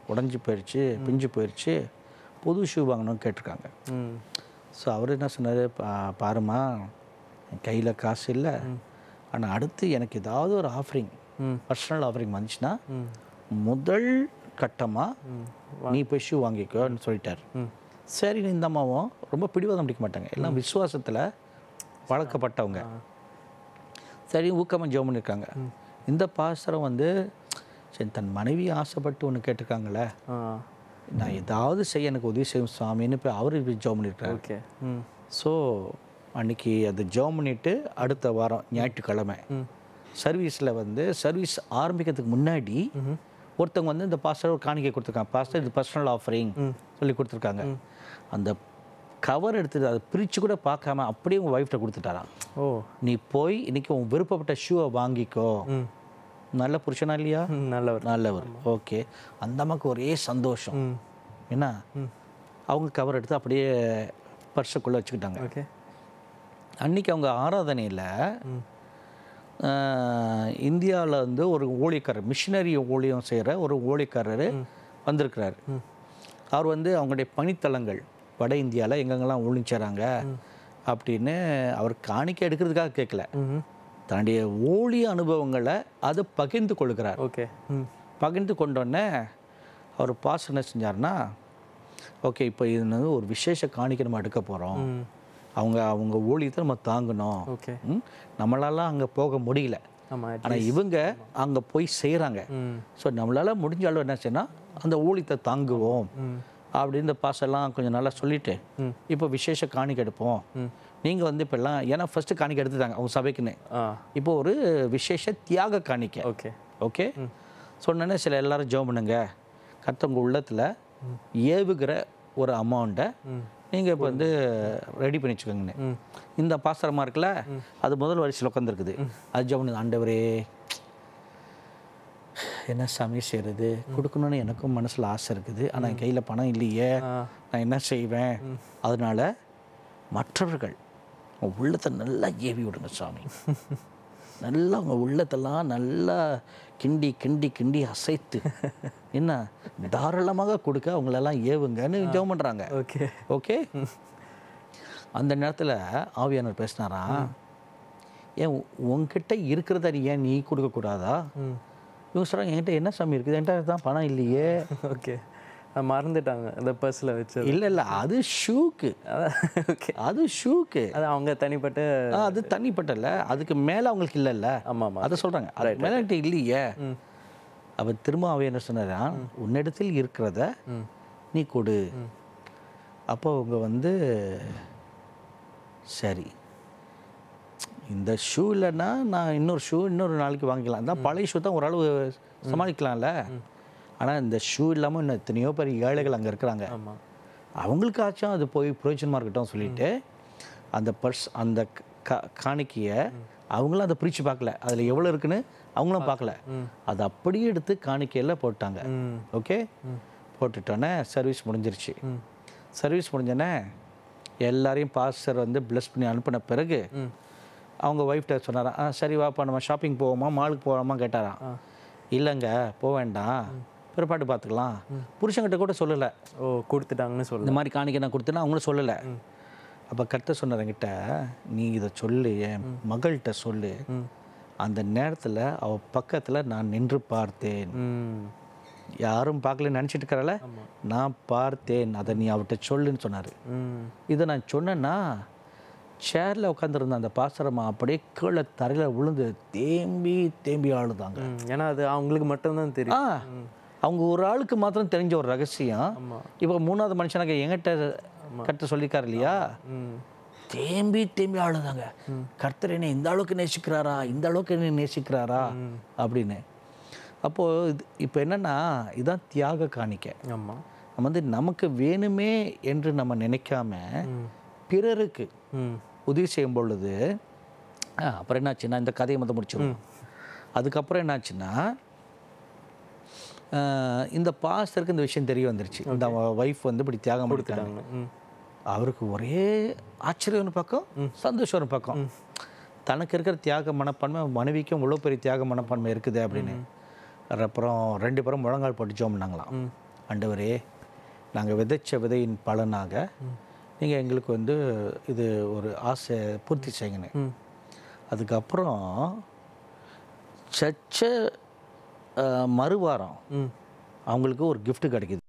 உடஞ்சி போயிடுச்சு பிஞ்சு போயிடுச்சு புது ஷூ வாங்கணும்னு கேட்டிருக்காங்க ம் ஸோ அவர் என்ன சொன்னார் பா பாருமா என் கையில் காசு இல்லை ஆனால் அடுத்து எனக்கு ஏதாவது ஒரு ஆஃபரிங் ம். பர்சனல் ஆஃபரிங் வந்துச்சுன்னா ம் முதல் கட்டமாக நீ போய் ஷூ வாங்கிக்கோன்னு சொல்லிட்டார் ம் சரி இந்த அம்மாவும் ரொம்ப பிடிவாதம் பிடிக்க மாட்டாங்க எல்லாம் விசுவாசத்தில் வளர்க்கப்பட்டவங்க சரி ஊக்கமாக ஜெபம் பண்ணியிருக்காங்க இந்த பாசரம் வந்து சரி தன் மனைவி ஆசைப்பட்டு ஒன்று கேட்டிருக்காங்களே ஆ நான் ஏதாவது செய்ய எனக்கு உதவி செய்யும் சுவாமின்னு போய் அவர் ஜெபம் பண்ணியிருக்காரு ஓகே ம் ஸோ அன்னைக்கு அது ஜெபம் பண்ணிட்டு அடுத்த வாரம் ஞாயிற்றுக்கிழமை சர்வீஸில் வந்து சர்வீஸ் ஆரம்பிக்கிறதுக்கு முன்னாடி ஒருத்தவங்க வந்து இந்த பாஸ்டர் ஒரு காணிக்கை கொடுத்துருக்காங்க பாஸ்டர் இது பர்சனல் ஆஃபரிங் சொல்லி கொடுத்துருக்காங்க அந்த கவர் எடுத்துட்டு அதை பிரித்து கூட பார்க்காம அப்படியே உங்கள் ஒய்ஃப்ட்ட கொடுத்துட்டாராம் ஓ நீ போய் இன்னைக்கு உன் விருப்பப்பட்ட ஷூவை வாங்கிக்கோ ம் நல்ல புருஷனா இல்லையா ம், நல்லவர் நல்லவர் ஓகே அந்த அம்மாவுக்கு ஒரே சந்தோஷம் ம் என்ன அவங்க கவர் எடுத்து அப்படியே பர்ஸுக்குள்ளே வச்சுக்கிட்டாங்க ஓகே அன்னைக்கு அவங்க ஆராதனையில் இந்தியாவில் வந்து ஒரு ஊழியக்காரர் மிஷினரி ஊழியம் செய்கிற ஒரு ஊழியக்காரர் வந்திருக்கிறார் அவர் வந்து அவங்களுடைய பணித்தலங்கள் வட இந்தியாவில் எங்கெங்கெல்லாம் ஊழியம் செய்கிறாங்க அப்படின்னு அவர் காணிக்கை எடுக்கிறதுக்காக கேட்கல ம் தன்னுடைய ஊழிய அனுபவங்களை அதை பகிர்ந்து கொள்கிறார் ஓகே ம் பகிர்ந்து கொண்டோடனே அவர் பாஸ் என்ன செஞ்சார்னா ஓகே இப்போ இது வந்து ஒரு விசேஷ காணிக்கை நம்ம எடுக்க போகிறோம் ம் அவங்க அவங்க ஊழியத்தை நம்ம தாங்கணும் ஓகே ம்? நம்மளால அங்கே போக முடியல ஆமாம் ஆனால் இவங்க அங்கே போய் செய்கிறாங்க ம் ஸோ நம்மளால முடிஞ்ச அளவு என்ன செய்யணும் அந்த ஊழியத்தை தாங்குவோம் ம் அப்படின்னு இந்த பாசெல்லாம் கொஞ்சம் நல்லா சொல்லிட்டு ம். இப்போ விசேஷ காணிக்கை எடுப்போம் ம். நீங்கள் வந்து இப்போல்லாம் ஏன்னா ஃபஸ்ட்டு காணிக்கை எடுத்துட்டாங்க அவங்க சபைக்குன்னு ஆ இப்போ ஒரு விசேஷ தியாக காணிக்கை ஓகே ஓகே சொன்னோன்னே சில எல்லாரும் ஜெபம் பண்ணுங்க கர்த்தவங்க உள்ளத்தில் ஏவுகிற ஒரு அமௌண்ட்டை ம் நீங்கள் இப்போ வந்து ரெடி பண்ணி வச்சுக்கோங்கன்னு ம் இந்த பாசரமாக இருக்குல்ல அது முதல் வரிசையில் உட்காந்துருக்குது அது ஜெபம் பண்ணுது, ஆண்டவரே என்ன சாமி செய்கிறது கொடுக்கணும்னு எனக்கும் மனசில் ஆசை இருக்குது ஆனால் என் கையில் பணம் இல்லையே ஆ நான் என்ன செய்வேன் அதனால மற்றவர்கள் உங்க உள்ளத்தை நல்லா ஏவி விடுங்க சாமி நல்லா உங்க உள்ளத்தெல்லாம் நல்லா கிண்டி கிண்டி கிண்டி அசைத்து என்ன தாராளமாக கொடுக்க அவங்களெல்லாம் ஏவுங்கன்னு ஜெபம் பண்ணுறாங்க ஓகே ஓகே அந்த நேரத்தில் ஆவியானவர் பேசினாராம் ஏன் உ- உன்கிட்ட இருக்கிறத நீ ஏன் நீ கொடுக்கக்கூடாதா ம் இவங்க சொல்கிறாங்க என்கிட்ட என்ன சாமி இருக்குது என்கிட்ட தான் பணம் இல்லையே ஓகே மறந்துட்டாங்க அந்த பர்ஸில் வச்சு இல்லை இல்லை அது ஷூக்கு அதான் ஓகே அது ஷூக்கு அது அவங்க தனிப்பட்ட ஆ, அது தனிப்பட்டல அதுக்கு மேலே அவங்களுக்கு இல்லைல்ல ஆமாம் ஆமாம் அதை சொல்கிறாங்க அதுக்கு மேலே என்கிட்ட இல்லையே அவர் திரும்ப அவன் என்ன சொன்னாரா உன்னிடத்தில் இருக்கிறத ம் நீ கொடு அப்போ அவங்க வந்து சரி இந்த ஷூ இல்லைன்னா நான் இன்னொரு ஷூ இன்னொரு நாளைக்கு வாங்கிக்கலாம் தான் பழைய ஷூ தான் ஓரளவு சமாளிக்கலாம்ல ஆனால் இந்த ஷூ இல்லாமல் இன்னும் எத்தனையோ பேர் ஏழைகள் அங்கே இருக்கிறாங்க ஆமாம் அவங்களுக்காச்சும் அது போய் பிரயோஜனமாக இருக்கட்டும் சொல்லிட்டு அந்த பர்ஸ் அந்த கா காணிக்கையை அவங்களும் அதை பிரித்து பார்க்கல அதில் எவ்வளோ இருக்குன்னு அவங்களும் பார்க்கல அதை அப்படியே எடுத்து காணிக்கையில் போட்டாங்க ம் ஓகே போட்டுட்டோன்னே சர்வீஸ் முடிஞ்சிருச்சு சர்வீஸ் முடிஞ்சோடனே எல்லாரையும் பாஸ்டர் வந்து ப்ளஸ் பண்ணி அனுப்பின பிறகு அவங்க ஒய்ஃப்ட்ட சொன்னாராம் ஆ சரி வாப்பா நம்ம ஷாப்பிங் போவோமா மாலுக்கு போவோமா கேட்டாராம் இல்லைங்க போக வேண்டாம் பிற்பாடு பார்த்துக்கலாம் புருஷன்கிட்ட கூட சொல்லலை ஓ கொடுத்துட்டாங்கன்னு சொல்லு இந்த மாதிரி காணிக்கை நான் கொடுத்தேன்னா அவங்களும் சொல்லலை அப்போ கத்த சொன்னார் என்கிட்ட நீ இதை சொல்லு என் மகள்கிட்ட சொல்லு அந்த நேரத்தில் அவ பக்கத்தில் நான் நின்று பார்த்தேன் ம் யாரும் பார்க்கலன்னு நினச்சிட்டு இருக்கிறால நான் பார்த்தேன் அதை நீ அவர்கிட்ட சொல்லுன்னு சொன்னார் ம் இதை நான் சொன்னேன்னா சேரில் உட்காந்துருந்த அந்த பாசரமா அப்படியே கீழே தரையில் விழுந்து தேம்பி தேம்பி ஆளுதாங்க ம். ஏன்னா அது அவங்களுக்கு மட்டும்தான் தெரியும் ஆ அவங்க ஒரு ஆளுக்கு மாத்திரம் தெரிஞ்ச ஒரு ரகசியம் ஆமாம் இப்போ மூணாவது மனுஷனாக எங்கிட்ட கட்ட சொல்லியிருக்காரு இல்லையா ம் தேம்பி தேம்பி ஆளுதாங்க கர்த்தர் என்னை இந்த அளவுக்கு நேசிக்கிறாரா இந்த அளவுக்கு என்னை நேசிக்கிறாரா அப்படின்னு அப்போது இது இப்போ என்னன்னா இதான் தியாக காணிக்கை ஆமாம் நம்ம வந்து நமக்கு வேணுமே என்று நம்ம நினைக்காம பிறருக்கு ம் உதவி செய்யும் பொழுது ஆ, அப்புறம் என்னாச்சுன்னா இந்த கதையை மட்டும் முடிச்சிடும் அதுக்கப்புறம் என்னாச்சுன்னா ஆ, இந்த பாஸ்டருக்கு இந்த விஷயம் தெரிய வந்துருச்சு இந்த ஒய்ஃப் வந்து இப்படி தியாகம் பண்ணிட்டாங்க ம் அவருக்கு ஒரே ஆச்சரியம் ஒரு பக்கம் சந்தோஷம் ஒரு பக்கம் தனக்கு இருக்கிற தியாக மனப்பான்மை மனைவிக்கும் இவ்வளோ பெரிய தியாக மனப்பான்மை இருக்குது அப்படின்னு அப்புறம் ரெண்டு பேரும் முழங்கால் போட்டு ஜோம் பண்ணாங்களாம் ஆண்டவரே நாங்கள் விதைச்ச விதையின் பலனாக நீங்கள் எங்களுக்கு வந்து இது ஒரு ஆசை பூர்த்தி செய்யுங்கன்னு ம் அதுக்கப்புறம் சச்ச அஹ், மறுவாரம் ம் அவங்களுக்கு ஒரு gift கிடைக்குது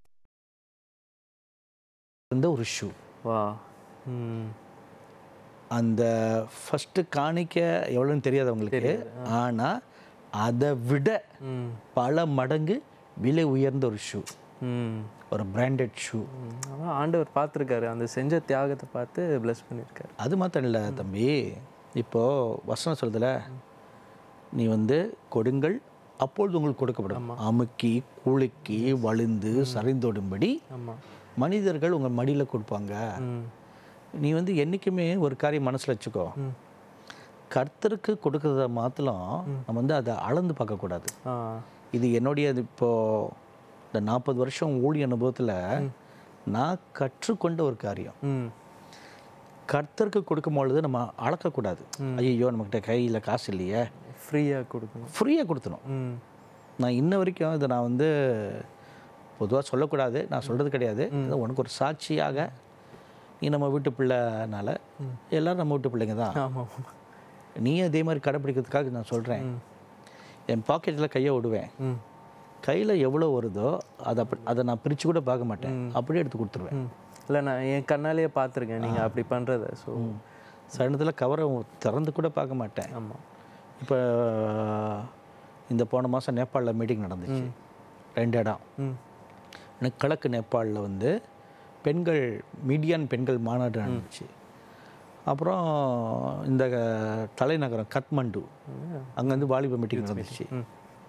இந்த ஒரு ஷூ வா ம் அந்த ஃபஸ்ட்டு காணிக்க எவ்வளோன்னு தெரியாது அவங்களுக்கு ஆனால் அதை விட ம் பல மடங்கு விலை உயர்ந்த ஒரு ஷூ ம் ஒரு பிராண்டட் ஷூ ம். அதான் ஆண்டவர் பார்த்துருக்காரு அந்த செஞ்ச தியாகத்தை பார்த்து ப்ளஸ் பண்ணியிருக்காரு அது மாத்திரம் இல்லை தம்பி இப்போது வசனம் சொல்லுதுல நீ வந்து கொடுங்கள் அப்பொழுது உங்களுக்கு கொடுக்கப்படும் அமுக்கி குலுக்கி வழுந்து சரிந்தோடும்படி ஆமாம் மனிதர்கள் உங்கள் மடியில் கொடுப்பாங்க ம் நீ வந்து என்றைக்குமே ஒரு காரியம் மனசில் வச்சுக்கோ ம் கர்த்தருக்கு கொடுக்கறத மாத்திரம் நம்ம வந்து அதை அளந்து பார்க்கக்கூடாது ஆ இது என்னுடைய இது இப்போ இந்த நாற்பது வருஷம் ஊழிய அனுபவத்தில் நான் கற்றுக்கொண்ட ஒரு காரியம் ம் கர்த்தருக்கு கொடுக்கும் பொழுது நம்ம அளக்கக்கூடாது ஐயோ நம்மக்கிட்ட கையில் காசு இல்லையே ஃப்ரீயாக கொடுக்கணும் ஃப்ரீயாக கொடுத்தணும் ம் நான் இன்ன வரைக்கும் இதை நான் வந்து பொதுவாக சொல்லக்கூடாது நான் சொல்கிறது கிடையாது இது உனக்கு ஒரு சாட்சியாக நீ நம்ம வீட்டு பிள்ளைனால எல்லாரும் நம்ம வீட்டு பிள்ளைங்க தான் ஆமாம் நீ அதே மாதிரி கடைப்பிடிக்கிறதுக்காக நான் சொல்கிறேன் என் பாக்கெட்டில் கையை விடுவேன் ம் கையில் எவ்வளோ வருதோ அதை அப்படி அதை நான் பிரித்து கூட பார்க்க மாட்டேன் அப்படியே எடுத்து கொடுத்துருவேன் ம் இல்லை நான் என் கண்ணாலேயே பார்த்துருக்கேன் நீங்கள் அப்படி பண்ணுறத ஸோ சடனத்தில் கவரை திறந்து கூட பார்க்க மாட்டேன் ஆமாம் இப்போ இந்த போன மாதம் நேபாளில் மீட்டிங் நடந்துச்சு ரெண்டு இடம் ம் எனக்கு கிழக்கு நேபாளில் வந்து பெண்கள் மீடியான் பெண்கள் மாநாடு நடந்துச்சு அப்புறம் இந்த தலைநகரம் கத்மண்டு அங்கே வந்து வாலிப மீட்டிங் நடந்துச்சு ம்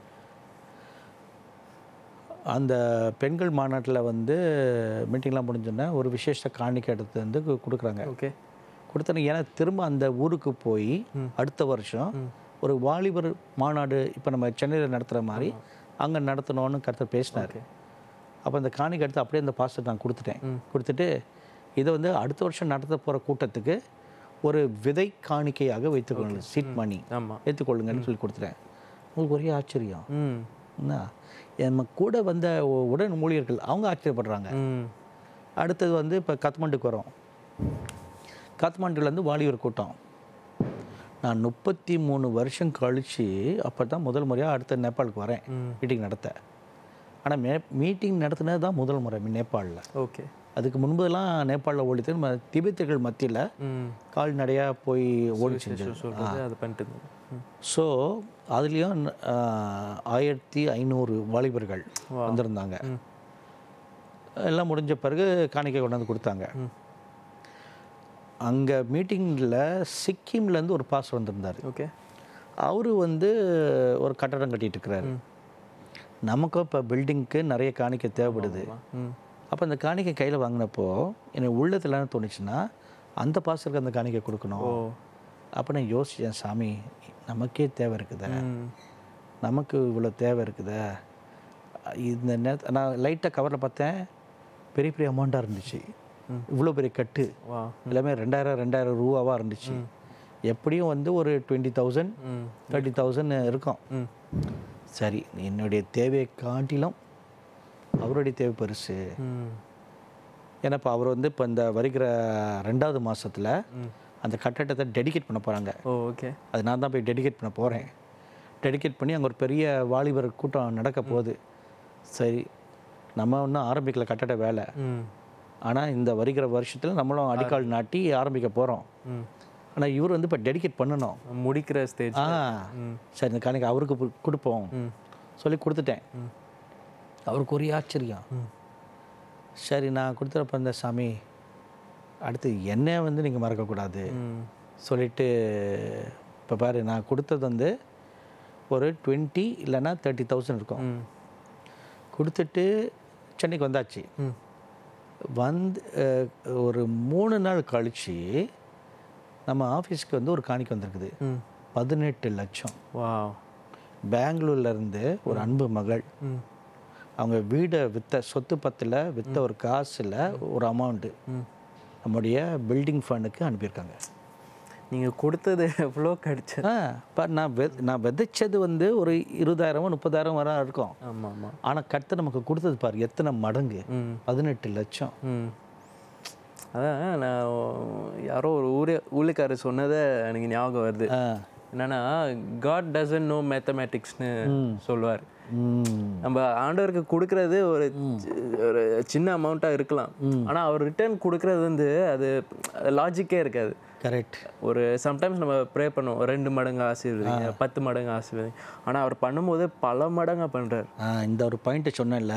அந்த பெண்கள் மாநாட்டில் வந்து மீட்டிங்லாம் முடிஞ்சோன்னே ஒரு விசேஷ காணிக்கை எடுத்து வந்து கு- கொடுக்குறாங்க ஓகே கொடுத்தன ஏன்னா திரும்ப அந்த ஊருக்கு போய் அடுத்த வருஷம் ஒரு வாலிபர் மாநாடு இப்போ நம்ம சென்னையில் நடத்துகிற மாதிரி அங்கே நடத்தணும்னு கருத்து பேசினார் அப்போ அந்த காணிக்கை எடுத்து அப்படியே அந்த பாஸ்டர் நான் கொடுத்துட்டேன் கொடுத்துட்டு இதை வந்து அடுத்த வருஷம் நடத்த போகிற கூட்டத்துக்கு ஒரு விதை காணிக்கையாக வைத்துக்கொள்ளுங்க சீட் மணி ஆமாம் ஏற்றுக்கொள்ளுங்கன்னு சொல்லி கொடுத்துட்டேன் உங்களுக்கு ஒரே ஆச்சரியம் ம் என்ன நம்ம கூட வந்த உ- உடன் ஊழியர்கள் அவங்க ஆச்சரியப்படுறாங்க ம் அடுத்தது வந்து இப்போ கத்மண்டுக்கு வரோம் காத்மாண்டுலேருந்து வாலிபர் கூட்டம் நான் முப்பத்தி மூணு வருஷம் கழித்து அப்போ தான் முதல் முறையாக அடுத்த நேபாளுக்கு வரேன் மீட்டிங் நடத்த ஆனால் மே மீட்டிங் நடத்தினது தான் முதல் முறை நேபாளில் ஓகே அதுக்கு முன்பதெல்லாம் நேபாளில் ஓடித்து நம்ம திபெத்தர்கள் மத்தியில் ம் கால்நடையாக போய் ஓடி செஞ்சது சொல்கிறது அது பண்ணிட்டு இருந்தேன். ம் ஸோ அதுலேயும் ஆயிரத்தி ஐநூறு வாலிபர்கள் வந்திருந்தாங்க எல்லாம் முடிஞ்ச பிறகு காணிக்கை கொண்டாந்து கொடுத்தாங்க அங்கே மீட்டிங்கில் சிக்கிம்லேருந்து ஒரு பாஸ் வந்திருந்தார் ஓகே அவர் வந்து ஒரு கட்டடம் கட்டிட்டு இருக்கிறாரு நமக்கும் இப்போ பில்டிங்க்கு நிறைய காணிக்கை தேவைப்படுது ம் அப்போ அந்த காணிக்கை கையில் வாங்கினப்போ எனக்கு உள்ளத்தில் என்ன தோணுச்சுன்னா அந்த பாசருக்கு அந்த காணிக்கை கொடுக்கணும் ஓ அப்போ நான் யோசித்தேன் சாமி நமக்கே தேவை இருக்குதே ம் நமக்கு இவ்வளோ தேவை இருக்குதே இந்த நேரத்தை நான் லைட்டாக கவரில் பார்த்தேன் பெரிய பெரிய அமௌண்ட்டாக இருந்துச்சு இவ்வளோ பெரிய கட்டு வா எல்லாமே ரெண்டாயிரம் ரெண்டாயிரம் ரூபாவாக இருந்துச்சு எப்படியும் வந்து ஒரு டுவெண்ட்டி தௌசண்ட் ம் தேர்ட்டி தௌசண்ட் இருக்கும் ம் சரி என்னுடைய தேவையை காட்டிலும் அவருடைய தேவை பெருசு ம் ஏன்னா இப்போ அவர் வந்து இப்போ இந்த வருகிற ரெண்டாவது மாதத்தில் அந்த கட்டடத்தை டெடிகேட் பண்ண போகிறாங்க ஓ ஓகே அது நான் தான் போய் டெடிகேட் பண்ண போகிறேன் டெடிகேட் பண்ணி அங்கே ஒரு பெரிய வாலிபர் கூட்டம் நடக்க போகுது சரி நம்ம இன்னும் ஆரம்பிக்கல கட்டட வேலை ம் ஆனால் இந்த வருகிற வருஷத்தில் நம்மளும் அடிக்கால் நாட்டி ஆரம்பிக்க போகிறோம் ம் ஆனால் இவர் வந்து இப்போ டெடிகேட் பண்ணணும் முடிக்கிற ஸ்டேஜ் ஆ சரி இந்த காணிக்கை அவருக்கு கு- கொடுப்போம் ம் சொல்லி கொடுத்துட்டேன் அவருக்கு ஒரே ஆச்சரியம் ம் சரி நான் கொடுத்துறப்ப இந்த சாமி அடுத்து என்னை வந்து நீங்கள் மறக்கக்கூடாது ம் சொல்லிட்டு இப்போ பாரு நான் கொடுத்தது வந்து ஒரு டுவெண்ட்டி இல்லைன்னா தேர்ட்டி தௌசண்ட் இருக்கும் ம் கொடுத்துட்டு சென்னைக்கு வந்தாச்சு ம் வந்து அஹ், ஒரு மூணு நாள் கழிச்சு நம்ம ஆஃபீஸ்க்கு வந்து ஒரு காணிக்கை வந்திருக்குது ம் பதினெட்டு லட்சம் வா பெங்களூர்ல இருந்து ஒரு அன்பு மகள் ம் அவங்க வீடை விற்ற சொத்து பத்தில் விற்ற ஒரு காசில் ஒரு அமௌண்ட்டு ம் நம்முடைய பில்டிங் ஃபண்டுக்கு அனுப்பியிருக்காங்க நீங்கள் கொடுத்தது எவ்வளோ கிடைச்சது ஆ இப்போ நான் வெ நான் விதைச்சது வந்து ஒரு இருபதாயிரமோ முப்பதாயிரம் வர இருக்கும் ஆமாம் ஆமாம் ஆனால் கர்த்தர் நமக்கு கொடுத்தது பாரு எத்தனை மடங்கு ம் பதினெட்டு லட்சம் ம் அதான் நான் யாரோ ஒரு ஊரே ஊழிக்காரர் சொன்னதை எனக்கு ஞாபகம் வருது ஆ என்னன்னா காட் டசன்ட் நோ மேத்தமேட்டிக்ஸ்னு சொல்லுவார் ம் நம்ம ஆண்டவருக்கு கொடுக்கறது ஒரு சி- ஒரு சின்ன அமௌண்ட்டாக இருக்கலாம் ஆனால் அவர் ரிட்டர்ன் கொடுக்கறது வந்து அது லாஜிக்கே இருக்காது கரெக்ட் ஒரு சம்டைம்ஸ் நம்ம ப்ரே பண்ணுவோம் ரெண்டு மடங்கு ஆசீர்வதிங்க பத்து மடங்கு ஆசீர்வதிங்க ஆனால் அவர் பண்ணும்போது பல மடங்கா பண்ணுறாரு ஆ இந்த ஒரு பாயிண்ட்டை சொன்னேன்ல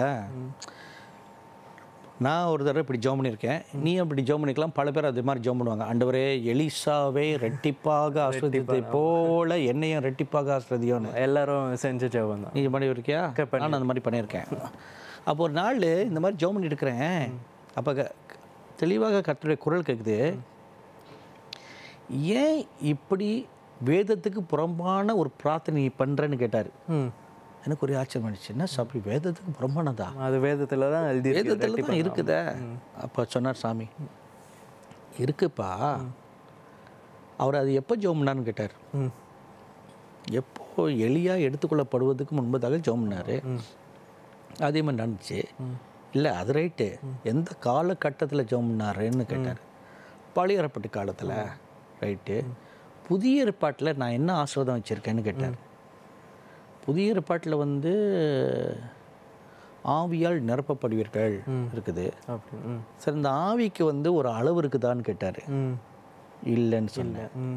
நான் ஒரு தடவை இப்படி ஜோம் பண்ணியிருக்கேன் நீ அப்படி ஜோம் பண்ணிக்கலாம் பல பேர் அது மாதிரி ஜோம் பண்ணுவாங்க ஆண்டவரே எலிசாவே ரெட்டிப்பாக ஆஸ்வதித்தை போல என்னையும் ரெட்டிப்பாக ஆஸ்வதியோன்னு எல்லாரும் செஞ்ச ஜெபம் தான் நீ பண்ணி இருக்கியா நான் அந்த மாதிரி பண்ணியிருக்கேன் அப்போ ஒரு நாள் இந்த மாதிரி ஜோம் பண்ணிட்டு இருக்கிறேன் அப்போ க- தெளிவாக கர்த்தருடைய குரல் கேட்குது ஏன் இப்படி வேதத்துக்கு புறம்பான ஒரு பிரார்த்தனை நீ பண்ணுறேன்னு கேட்டார் ம் எனக்கு ஒரு ஆச்சரியம் ஆயிடுச்சு என்ன சாமி வேதத்துக்கு புறம்பானதா அது வேதத்தில் தான் எழுதி வேதத்தில் தான் இருக்குதே அப்போ சொன்னார் சாமி இருக்குப்பா அவர் அது எப்போ ஜோம்னான்னு கேட்டார் ம் எப்போ எளியா எடுத்துக்கொள்ளப்படுவதுக்கு முன்பதாக ஜோம்னாரு அதே மாதிரி நடந்துச்சு இல்லை அது ரைட்டு எந்த காலகட்டத்தில் ஜோம்னாருன்னு கேட்டார் பழைய ஏற்பாட்டு காலத்தில் ரைட்டு புதிய ஏற்பாட்டில் நான் என்ன ஆசீர்வாதம் வச்சுருக்கேன்னு கேட்டார் புதிய ஏற்பாட்டில் வந்து ஆவியால் நிரப்பப்படுவீர்கள் இருக்குது அப்படி ம் சரி இந்த ஆவிக்கு வந்து ஒரு அளவு இருக்குதான்னு கேட்டார் ம் இல்லைன்னு சொன்னேன் ம்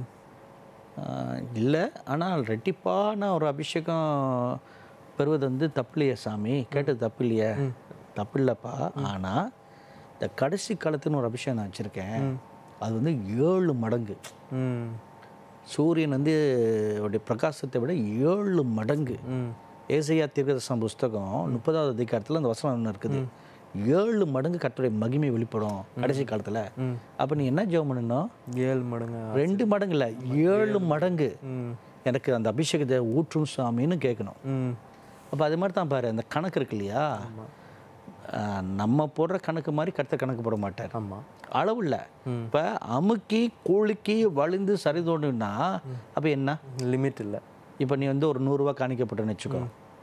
இல்லை ஆனால் ரெட்டிப்பான ஒரு அபிஷேகம் பெறுவது வந்து தப்பில்லையே சாமி கேட்டது தப்பு இல்லையே தப்பு இல்லைப்பா ஆனால் இந்த கடைசி காலத்துன்னு ஒரு அபிஷேகம் நான் வச்சுருக்கேன் அது வந்து ஏழு மடங்கு ம் சூரியன் வந்து அவருடைய பிரகாசத்தை விட ஏழு மடங்கு ம் ஏசையா தீர்க்கதர்சன புஸ்தகம் முப்பதாவது அதிகாரத்தில் அந்த வசனம் ஒன்று இருக்குது ஏழு மடங்கு கர்த்தருடைய மகிமை வெளிப்படும் கடைசி காலத்தில் அப்போ நீ என்ன ஜெபம் பண்ணணும் ஏழு மடங்கு ரெண்டு மடங்கு இல்லை ஏழு மடங்கு ம் எனக்கு அந்த அபிஷேகத்தை ஊற்றும் சாமின்னு கேட்கணும் ம் அப்போ அது மாதிரி தான் பாரு அந்த கணக்கு இருக்கு இல்லையா ஆஹ், நம்ம போடுற கணக்கு மாதிரி கர்த்தர் கணக்கு போட மாட்டார் ஆமாம் அளவு இல்லை இப்போ அமுக்கி குலுக்கி வலிந்து சரி தோண்டுன்னா அப்போ என்ன லிமிட் இல்லை இப்போ நீ வந்து ஒரு நூறுரூவா காணிக்கப்பட்டேன்னு வச்சுக்கோ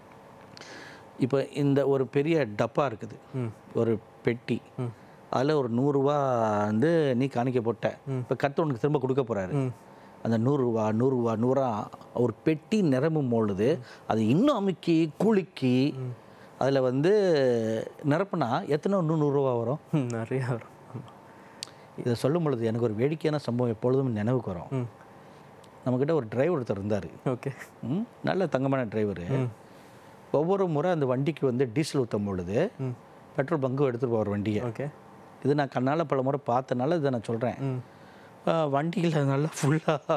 இப்போ இந்த ஒரு பெரிய டப்பா இருக்குது ம் ஒரு பெட்டி அதில் ஒரு நூறுரூவா வந்து நீ காணிக்க போட்ட இப்போ கர்த்தர் உனக்கு திரும்ப கொடுக்க போகிறாரு ம் அந்த நூறுரூவா நூறுரூவா நூறா ஒரு பெட்டி நிரம்பும் பொழுது அது இன்னும் அமுக்கி குலுக்கி அதில் வந்து நிரப்புனா எத்தனை இன்னும் நூறுரூவா வரும் ம், நிறைய வரும் ஆமா. இதை சொல்லும் பொழுது எனக்கு ஒரு வேடிக்கையான சம்பவம் எப்பொழுதும் நினைவுக்கு வரும் ம் நம்மக்கிட்ட ஒரு டிரைவர் ஒருத்தர் இருந்தார் ஓகே ம், நல்ல தங்கமான டிரைவர் ஒவ்வொரு முறை அந்த வண்டிக்கு வந்து டீசல் ஊற்றும் பொழுது ம் பெட்ரோல் பங்கு எடுத்துகிட்டு போவார் வண்டியை ஓகே இது நான் கண்ணால் பல முறை பார்த்தனால இதை நான் சொல்கிறேன் ம் வண்டியில் நல்லா ஃபுல்லாக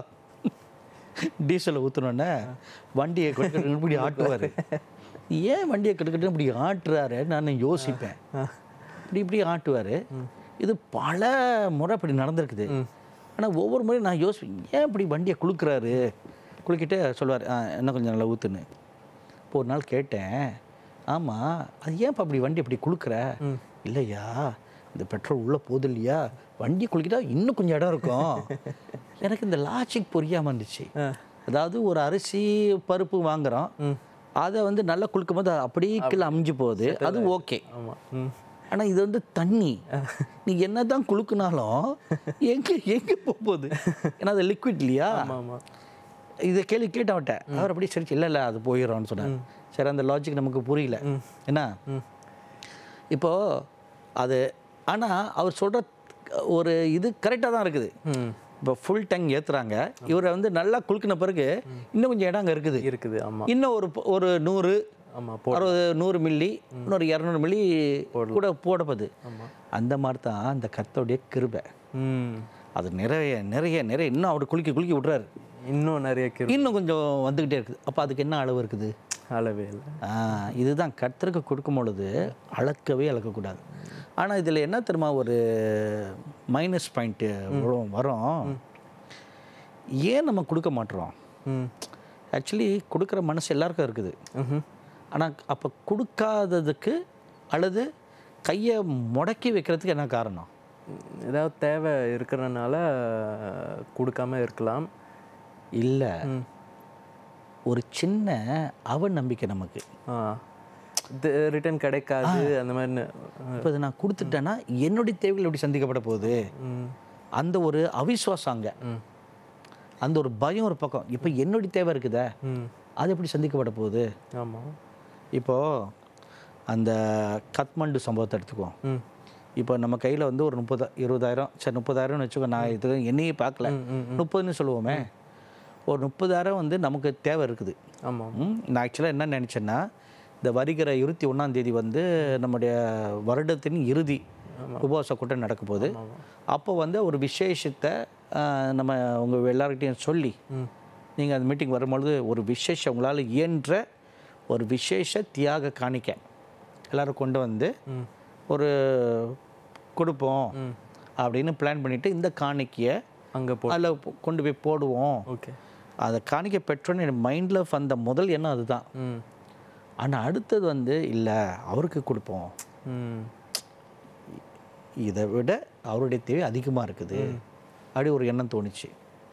டீசலை ஊற்றினோன்னே வண்டியை கட்டு இப்படி ஆட்டுவார் ஏன் வண்டியை கட்டுக்கட்டு இப்படி ஆட்டுறாரு நான் யோசிப்பேன் இப்படி இப்படி ஆட்டுவார் இது பல முறை இப்படி நடந்திருக்குது ஆனால் ஒவ்வொரு முறையும் நான் யோசிப்பேன் ஏன் இப்படி வண்டியை குலுக்குறாரு குலுக்கிட்டு சொல்லுவார் இன்னும் கொஞ்சம் நல்லா ஊற்றுன்னு இப்போ ஒரு நாள் கேட்டேன் ஆமாம் அது ஏன்ப்பா அப்படி வண்டி அப்படி குலுக்குற இல்லையா இந்த பெட்ரோல் உள்ளே போகுது இல்லையா வண்டி குளிக்கிட்டா இன்னும் கொஞ்சம் இடம் இருக்கும் எனக்கு இந்த லாஜிக் புரியாமல் இருந்துச்சு அதாவது ஒரு அரிசி பருப்பு வாங்குறோம் அதை வந்து நல்லா குளுக்கும் போது அப்படியே கீழே அமிஞ்சு போகுது அது ஓகே ஆமாம் ம் ஆனால் இது வந்து தண்ணி நீ என்ன தான் குளுக்குனாலும் எங்கே எங்கே போக போகுது ஏன்னா அது லிக்விட் இல்லையா ஆமாம் ஆமாம் இதை கேள்வி கேட்டவன்ட்ட அவர் அப்படியே சரி இல்லை இல்லை அது போயிடும்னு சொன்னார் சரி அந்த லாஜிக் நமக்கு புரியல என்ன இப்போ அது ஆனால் அவர் சொல்கிற ஒரு இது கரெக்டாக தான் இருக்குது ம் இப்போ ஃபுல் டேங்க் ஏற்றுறாங்க இவரை வந்து நல்லா குலுக்கின பிறகு இன்னும் கொஞ்சம் இடம் அங்கே இருக்குது இருக்குது ஆமாம் இன்னும் ஒரு ப- ஒரு நூறு ஆமாம் போ அறுபது நூறு மில்லி இன்னொரு இரநூறு மில்லி கூட போடப்படுது ஆமாம் அந்த மாதிரி தான் அந்த கர்த்தருடைய கிருபை ம் அது நிறைய நிறைய நிறைய இன்னும் அவர் குலுக்கி குலுக்கி விட்றாரு இன்னும் நிறைய கிரு இன்னும் கொஞ்சம் வந்துக்கிட்டே இருக்குது அப்போ அதுக்கு என்ன அளவு இருக்குது அளவே இல்லை ஆ, இதுதான் கர்த்தருக்கு கொடுக்கும் பொழுது அளக்கவே அளக்கக்கூடாது ஆனால் இதில் என்ன தெரியுமா ஒரு மைனஸ் பாயிண்ட்டு வரும் ஏன் நம்ம கொடுக்க மாட்டுறோம் ம் ஆக்சுவலி கொடுக்குற மனசு எல்லாருக்கும் இருக்குது ம்ஹும். ஆனால் அப்போ கொடுக்காததுக்கு அல்லது கையை முடக்கி வைக்கிறதுக்கு என்ன காரணம் ஏதாவது தேவை இருக்கிறனால கொடுக்காம இருக்கலாம் இல்லை ஒரு சின்ன அவ நம்பிக்கை நமக்கு ரிட்டர்ன் கிடைக்காது அந்த மாதிரி இப்போ இதை நான் கொடுத்துட்டேன்னா என்னுடைய தேவைகள் எப்படி சந்திக்கப்பட போகுது ம் அந்த ஒரு அவிஸ்வாசம் அங்கே அந்த ஒரு பயம் ஒரு பக்கம் இப்போ என்னுடைய தேவை இருக்குதே ம் அது எப்படி சந்திக்கப்பட போகுது ஆமாம் இப்போது அந்த கத்மண்டு சம்பவத்தை எடுத்துக்குவோம் ம் இப்போ நம்ம கையில் வந்து ஒரு முப்பது இருபதாயிரம் சரி முப்பதாயிரம்னு வச்சுக்கோ நான் இது என்னையே பார்க்கல முப்பதுன்னு சொல்லுவோமே ஒரு முப்பதாயிரம் வந்து நமக்கு தேவை இருக்குது ஆமாம் ம், நான் ஆக்சுவலாக என்ன நினச்சேன்னா இந்த வருகிற இருபத்தி ஒன்றாம் தேதி வந்து நம்முடைய வருடத்தின் இறுதி உபவாச கூட்டம் நடக்க போகுது அப்போ வந்து ஒரு விசேஷத்தை ஆ, நம்ம உங்கள் எல்லார்கிட்டையும் சொல்லி நீங்கள் அந்த மீட்டிங் வரும்பொழுது ஒரு விசேஷம் உங்களால் இயன்ற ஒரு விசேஷ தியாக காணிக்க எல்லாரும் கொண்டு வந்து ஒரு கொடுப்போம் அப்படின்னு பிளான் பண்ணிவிட்டு இந்த காணிக்கையை அங்கே போ அதில் கொண்டு போய் போடுவோம் ஓகே அதை காணிக்க பெற்றோன்னு என் மைண்டில் வந்த முதல் எண்ணம் அதுதான் ம் ஆனால் அடுத்தது வந்து இல்லை அவருக்கு கொடுப்போம் ம் இதை விட அவருடைய தேவை அதிகமாக இருக்குது அப்படி ஒரு எண்ணம் தோணுச்சு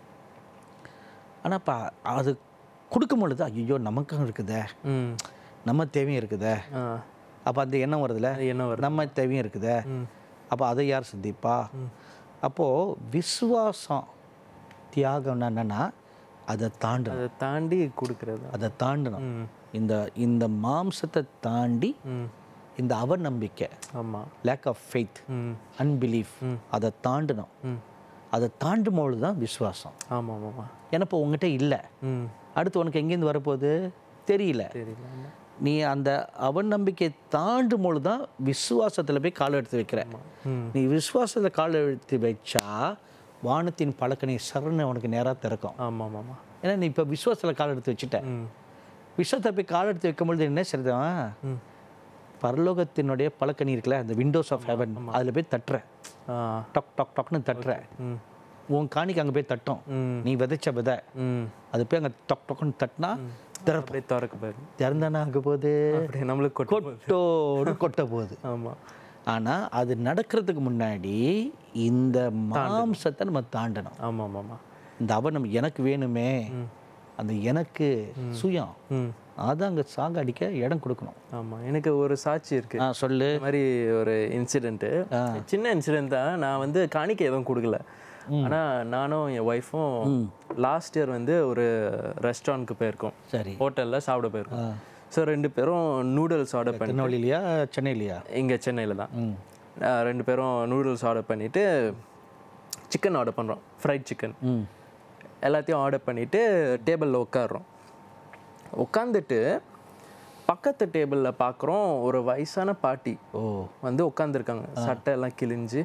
ஆனால் இப்போ அது கொடுக்கும் பொழுது ஐயோ நமக்கும் இருக்குதே ம் நம்ம தேவையும் இருக்குதே ஆ அப்போ அந்த எண்ணம் வருதுல்ல அது என்ன வருது நம்ம தேவையும் இருக்குதே ம் அப்போ அதை யார் சந்திப்பா அப்போது விசுவாசம் தியாகம்னா என்னன்னா அதை தாண்டணும் அதை தாண்டி கொடுக்கறது அதை தாண்டணும் ம் இந்த இந்த மாம்சத்தை தாண்டி ம் இந்த அவநம்பிக்கை ஆமாம் லேக் ஆஃப் ஃபெய்த் ம் அன்பிலீஃப் அதை தாண்டணும் ம் அதை தாண்டும் பொழுது தான் விசுவாசம் ஆமாம் ஆமாம் ஏன்னா இப்போ உங்ககிட்ட இல்லை ம் அடுத்து உனக்கு எங்கேருந்து வரப்போகுது தெரியல தெரியல ஆமா. நீ அந்த அவநம்பிக்கையை தாண்டும் பொழுது தான் விசுவாசத்தில் போய் கால் எடுத்து வைக்கிற ம் நீ விசுவாசத்தில் கால் எடுத்து வச்சா வானத்தின் பழக்கனை சரண உனக்கு நேராக திறக்கும் ஆமாம் ஆமாம் ஏன்னா நீ இப்போ விசுவாசத்தில் கால் எடுத்து வச்சுட்ட ம் விஷத்தை போய் கால் எடுத்து வைக்கும் பொழுது என்ன சரிதான் ம் பரலோகத்தினுடைய பழக்கணி இருக்குல்ல அந்த விண்டோஸ் ஆஃப் ஹெவன் அதில் போய் தட்டுற ஆ டக் டக் டக்னு தட்டுற ம் உன் காணிக்கு அங்கே போய் தட்டும் ம் நீ விதைச்ச விதை ம் அது போய் அங்கே டக் டக்குன்னு தட்டினா திறப்ப அப்படியே திறக்க பாரு திறந்தானா ஆக போகுது அப்படியே நம்மளுக்கு கொட்டு கொட்டோடு கொட்ட போகுது ஆமாம் ஆனால் அது நடக்கிறதுக்கு முன்னாடி இந்த மாம்சத்தை நம்ம தாண்டணும் ஆமாம் ஆமாம் இந்த அவனம் எனக்கு வேணுமே அந்த எனக்கு சுயம் ம் அதை அங்கே சாக அடிக்க இடம் கொடுக்கணும் ஆமாம் எனக்கு ஒரு சாட்சி இருக்கு ஆ சொல்லு இந்த மாதிரி ஒரு இன்சிடென்ட்டு சின்ன இன்சிடென்ட் தான் நான் வந்து காணிக்கை எதுவும் கொடுக்கல ஆனால் நானும் என் ஒய்ஃபும் லாஸ்ட் இயர் வந்து ஒரு ரெஸ்டாரண்ட்க்கு போயிருக்கோம் சரி ஹோட்டலில் சாப்பிட போயிருக்கோம் ஸோ ரெண்டு பேரும் நூடுல்ஸ் ஆர்டர் பண்ணி திருநெல்வேலியா சென்னையிலையா இங்கே சென்னையில் தான் ம் ஆஹ் ரெண்டு பேரும் நூடுல்ஸ் ஆர்டர் பண்ணிவிட்டு சிக்கன் ஆர்டர் பண்ணுறோம் ஃப்ரைட் சிக்கன் ம் எல்லாத்தையும் ஆர்டர் பண்ணிவிட்டு டேபிளில் உட்காடுறோம் உட்காந்துட்டு பக்கத்து டேபிளில் பார்க்குறோம் ஒரு வயசான பாட்டி ஓ வந்து உட்காந்துருக்காங்க சட்டை எல்லாம் கிழிஞ்சு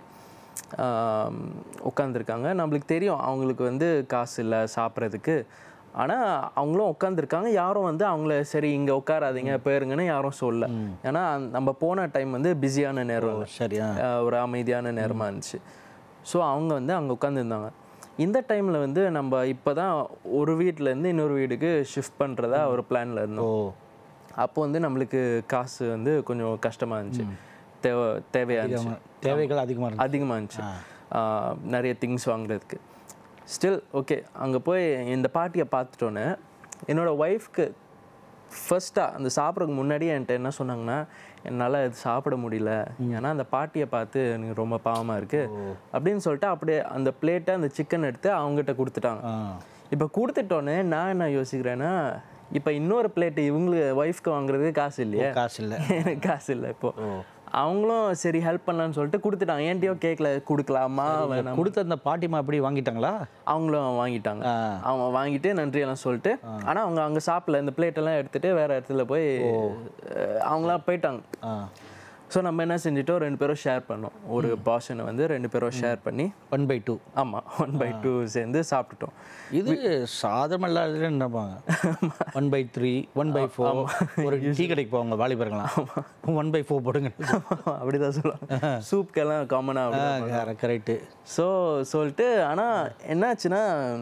உட்காந்துருக்காங்க நம்மளுக்கு தெரியும் அவங்களுக்கு வந்து காசு இல்லை சாப்பிட்றதுக்கு ஆனால் அவங்களும் உட்காந்துருக்காங்க யாரும் வந்து அவங்கள சரி இங்கே உட்காராதீங்க போயிருங்கன்னு யாரும் சொல்லல ஏன்னா அந்த- நம்ம போன டைம் வந்து பிஸியான நேரம் இல்ல. சரியா ஆஹ் ஒரு அமைதியான நேரமாக இருந்துச்சு ஸோ அவங்க வந்து அங்கே உட்காந்துருந்தாங்க இந்த டைமில் வந்து நம்ம இப்போ தான் ஒரு வீட்டிலேருந்து இன்னொரு வீட்டுக்கு ஷிஃப்ட் பண்ணுறதா ஒரு பிளானில் இருந்தோம் ஓ அப்போ வந்து நம்மளுக்கு காசு வந்து கொஞ்சம் கஷ்டமாக இருந்துச்சு தேவை தேவையாக இருந்துச்சு தேவைகள் அதிகமாக இருக்கு அதிகமாக இருந்துச்சு ஆஹ் நிறைய திங்ஸ் வாங்குறதுக்கு ஸ்டில் ஓகே அங்கே போய் இந்த பாட்டியை பார்த்துட்டோன்னே என்னோட ஒய்ஃப்க்கு ஃபர்ஸ்ட்டாக அந்த சாப்பிட்றதுக்கு முன்னாடியே என்கிட்ட என்ன சொன்னாங்கன்னா என்னால் இது சாப்பிட முடியல ஏன்னா அந்த பாட்டியை பார்த்து எனக்கு ரொம்ப பாவமாக இருக்குது அப்படின்னு சொல்லிட்டு அப்படியே அந்த பிளேட்டை அந்த சிக்கன் எடுத்து அவங்ககிட்ட கொடுத்துட்டாங்க ஆ இப்போ கொடுத்துட்டோன்னே நான் என்ன யோசிக்கிறேன்னா இப்போ இன்னொரு பிளேட்டு இவங்களுக்கு ஒய்ஃப்க்கு வாங்குறதுக்கு காசு இல்லையே காசு இல்லை எனக்கு காசு இல்லை இப்போ அவங்களும் சரி ஹெல்ப் பண்ணலான்னு சொல்லிட்டு கொடுத்துட்டாங்க ஏன்ட்டியோ கேட்கல கொடுக்கலாமா வேணாம் கொடுத்த அந்த பாட்டிமா அப்படி வாங்கிட்டாங்களா அவங்களும் வாங்கிட்டாங்க ஆ. அவங்க வாங்கிட்டு நன்றி எல்லாம் சொல்லிட்டு ஆனா அவங்க அங்க சாப்பிடல இந்த பிளேட் எல்லாம் எடுத்துட்டு வேற இடத்துல போய் அஹ், அவங்களாம் போயிட்டாங்க ஆ ஸோ நம்ம என்ன செஞ்சிட்டோம் ரெண்டு பேரும் ஷேர் பண்ணோம் ஒரு பாஷனை வந்து ரெண்டு பேரும் ஷேர் பண்ணி ஒன் பை டூ ஆமா ஒன் பை டூ சேர்ந்து சாப்பிட்டுட்டோம் இது சாதம் இல்லாததுன்னு நினைப்பாங்க one by three one by four ஒரு டீ கடைக்கு போவாங்க வாலிபர்களாம் ஒன் பை ஃபோர் போடுங்க அப்படிதான் சொல்லுவாங்க சூப்க்கெல்லாம் காமனாக கரெக்டு ஸோ சொல்லிட்டு ஆனால் என்னாச்சுன்னா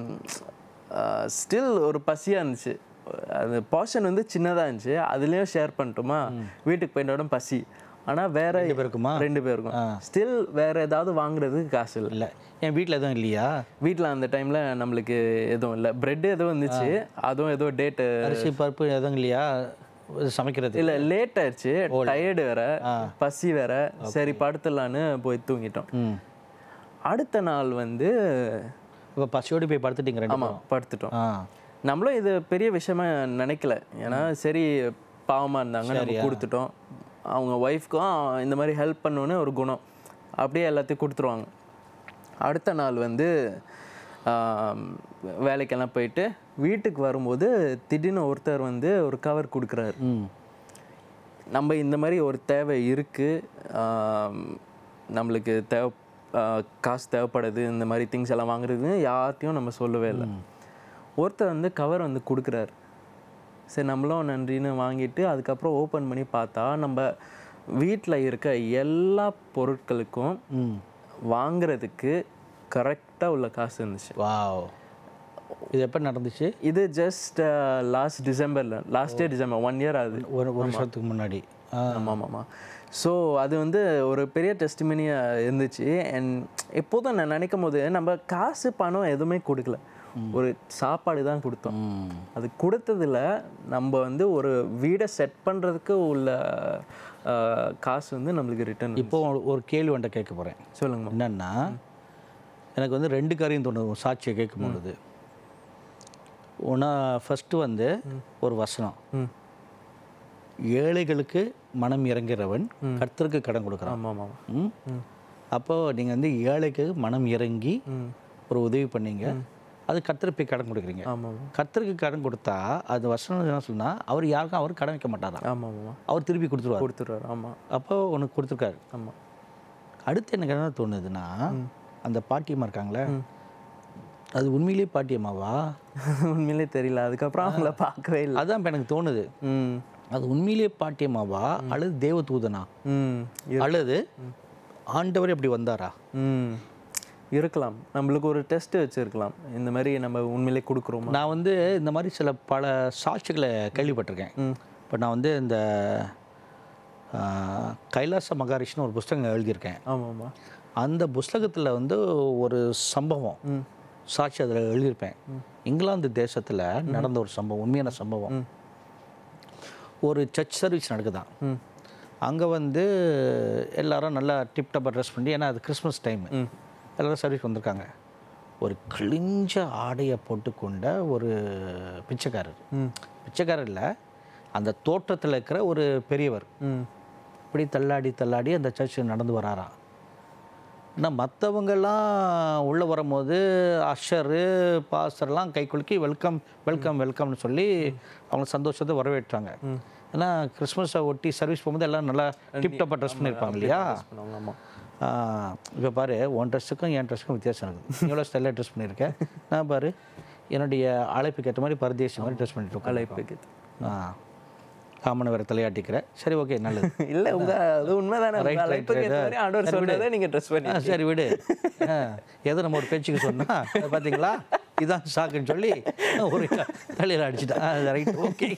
ஸ்டில் ஒரு பசியாக இருந்துச்சு அது போர்ஷன் வந்து சின்னதாக இருந்துச்சு அதுலேயும் ஷேர் பண்ணிட்டோமா வீட்டுக்கு போயிட்டோட பசி ஆனால் வேற ரெண்டு பேருக்குமா ரெண்டு பேருக்கும் ஸ்டில் வேற ஏதாவது வாங்குறதுக்கு காசு இல்லை இல்லை என் வீட்டில் எதுவும் இல்லையா வீட்டில் அந்த டைமில் நம்மளுக்கு எதுவும் இல்லை பிரெட் எதுவும் இருந்துச்சு அதுவும் ஏதோ டேட்டு அரிசி பருப்பு எதுவும் இல்லையா இது சமைக்கிறது இல்லை லேட் ஆயிடுச்சு டயர்டு வேற பசி வேற சரி படுத்துடலான்னு போய் தூங்கிட்டோம் ம் அடுத்த நாள் வந்து இப்போ பசியோடு போய் படுத்துட்டீங்க ரெண்டு ஆமாம் படுத்துட்டோம் ஆ நம்மளும் இது பெரிய விஷயமா நினைக்கல ஏன்னா சரி பாவமாக இருந்தாங்க நம்ம கொடுத்துட்டோம் அவங்க ஒய்ஃப்க்கும் இந்த மாதிரி ஹெல்ப் பண்ணணுன்னு ஒரு குணம் அப்படியே எல்லாத்தையும் கொடுத்துருவாங்க அடுத்த நாள் வந்து ஆம், வேலைக்கெல்லாம் போயிட்டு வீட்டுக்கு வரும்போது திடீர்னு ஒருத்தர் வந்து ஒரு கவர் கொடுக்குறாரு ம் நம்ம இந்த மாதிரி ஒரு தேவை இருக்குது நம்மளுக்கு தேவை ஆ, காசு தேவைப்படுது இந்த மாதிரி திங்ஸ் எல்லாம் வாங்குறதுன்னு யார்கிட்டையும் நம்ம சொல்லவே இல்லை ஒருத்தர் வந்து கவர் வந்து கொடுக்குறாரு சரி நம்மளும் நன்றின்னு வாங்கிட்டு அதுக்கப்புறம் ஓப்பன் பண்ணி பார்த்தா நம்ம வீட்டில் இருக்க எல்லா பொருட்களுக்கும் ம் வாங்குறதுக்கு கரெக்டாக உள்ள காசு இருந்துச்சு வாவ் இது எப்போ நடந்துச்சு இது ஜஸ்ட் லாஸ்ட் டிசம்பரில் last year December one year ஆகுது ஒரு ஒரு வருஷத்துக்கு முன்னாடி ஆ ஆமாம் ஆமாம் ஆமாம் ஸோ அது வந்து ஒரு பெரிய டெஸ்டிமனியாக இருந்துச்சு அண்ட் எப்போதும் நான் நினைக்கும் போது நம்ம காசு பணம் எதுவுமே கொடுக்கல ஒரு சாப்பாடு தான் கொடுத்தோம் ம் அது கொடுத்ததுல நம்ம வந்து ஒரு வீடை செட் பண்ணுறதுக்கு உள்ள ஆஹ், காசு வந்து நம்மளுக்கு ரிட்டர்ன் இப்போ ஒரு- ஒரு கேள்வி ஒன்றை கேட்க போகிறேன் சொல்லுங்கம்மா என்னன்னா எனக்கு வந்து ரெண்டு காரியம் தோணுது சாட்சியை கேட்கும் பொழுது ஒன்றா ஃபஸ்ட்டு வந்து ஒரு வசனம் ம் ஏழைகளுக்கு மனம் இறங்குறவன் கர்த்தருக்கு கடன் கொடுக்குறான் ஆமாம் ஆமாம் ம் அப்போது நீங்கள் வந்து ஏழைக்கு மனம் இறங்கி ம் ஒரு உதவி பண்ணீங்க அது கர்த்தருக்கு போய் கடன் கொடுக்குறீங்க ஆமாம் கர்த்தருக்கு கடன் கொடுத்தா அது வசனம் என்ன சொன்னால் அவர் யாருக்கும் அவர் கடன் வைக்க மாட்டாரா ஆமாம் ஆமாம் அவர் திருப்பி கொடுத்துருவார் கொடுத்துட்றாரு ஆமாம் அப்போ உனக்கு கொடுத்துருக்காரு ஆமாம் அடுத்து எனக்கு என்ன தோணுதுன்னா அந்த பாட்டியம்மா இருக்காங்களே அது உண்மையிலேயே பாட்டியம்மாவா உண்மையிலே தெரியல அதுக்கப்புறம் அவங்கள பார்க்கவே இல்லை அதான் இப்போ எனக்கு தோணுது ம் அது உண்மையிலேயே பாட்டியம்மாவா அல்லது தேவதூதனா ம் அல்லது ஆண்டவர் எப்படி வந்தாரா ம் இருக்கலாம் நம்மளுக்கு ஒரு டெஸ்ட் வச்சுருக்கலாம் இந்த மாதிரி நம்ம உண்மையிலே கொடுக்குறோமா நான் வந்து இந்த மாதிரி சில பல சாட்சிகளை கேள்விப்பட்டிருக்கேன் ம் இப்போ நான் வந்து இந்த ஆ, கைலாச மகாரிஷ்னு ஒரு புஸ்தகம் எழுதியிருக்கேன் ஆமாம் ஆமாம் அந்த புஸ்தகத்தில் வந்து ஒரு சம்பவம் ம் சாட்சி அதில் எழுதியிருப்பேன் இங்கிலாந்து தேசத்தில் நடந்த ஒரு சம்பவம் உண்மையான சம்பவம் ஒரு சர்ச் சர்வீஸ் நடக்குதான் ம் அங்கே வந்து எல்லாரும் நல்லா டிப்டப்பாக ட்ரெஸ் பண்ணி ஏன்னா அது கிறிஸ்மஸ் டைம் ம் எல்லாரும் சர்வீஸ் வந்திருக்காங்க ஒரு கிழிஞ்ச ஆடையை போட்டுக்கொண்ட ஒரு பிச்சைக்காரர் ம் பிச்சைக்காரர் இல்லை அந்த தோட்டத்தில் இருக்கிற ஒரு பெரியவர் ம் இப்படி தள்ளாடி தள்ளாடி அந்த சர்ச் நடந்து வராராம் ஆனால் மற்றவங்கெல்லாம் உள்ளே வரும்போது அஷரு பாஸ்டர்லாம் கை குலுக்கி வெல்கம் வெல்கம் வெல்கம்னு சொல்லி அவங்க சந்தோஷத்தை வரவேற்றாங்க ஏன்னா கிறிஸ்மஸை ஒட்டி சர்வீஸ் போகும்போது எல்லாம் நல்லா டிப்டப்பாக ட்ரெஸ் பண்ணியிருப்பாங்க இல்லையா பண்ணுவாங்க ஆமாம் இப்போ பாரு உன் ட்ரெஸ்ஸுக்கும் என் ட்ரெஸ்ஸுக்கும் வித்தியாசம் இருக்குது நீ எவ்வளோ ஸ்டைலாக ட்ரெஸ் பண்ணியிருக்கேன் நான் பாரு என்னுடைய அழைப்புக்கு ஏற்ற மாதிரி பரதேசி மாதிரி ட்ரெஸ் பண்ணிட்டு இருக்கேன் அழைப்புக்கு ஆ காமனை வேறு தலையாட்டிக்கிற சரி ஓகே நல்லது இல்லை உங்க அது உண்மைதானே உங்க Right, right, அழைப்புக்கு right. ஏற்ற மாதிரி ஆண்டவர் சரி, விடு. சொன்னதை நீங்கள் ட்ரெஸ் பண்ணி ஆ சரி விடு ஆ, ஏதோ நம்ம ஒரு பேச்சுக்கு சொன்னா அது பார்த்தீங்களா இதான் சாக்குன்னு சொல்லி ஒரு தலையில் அடிச்சுட்டா அது ரைட் ஓகே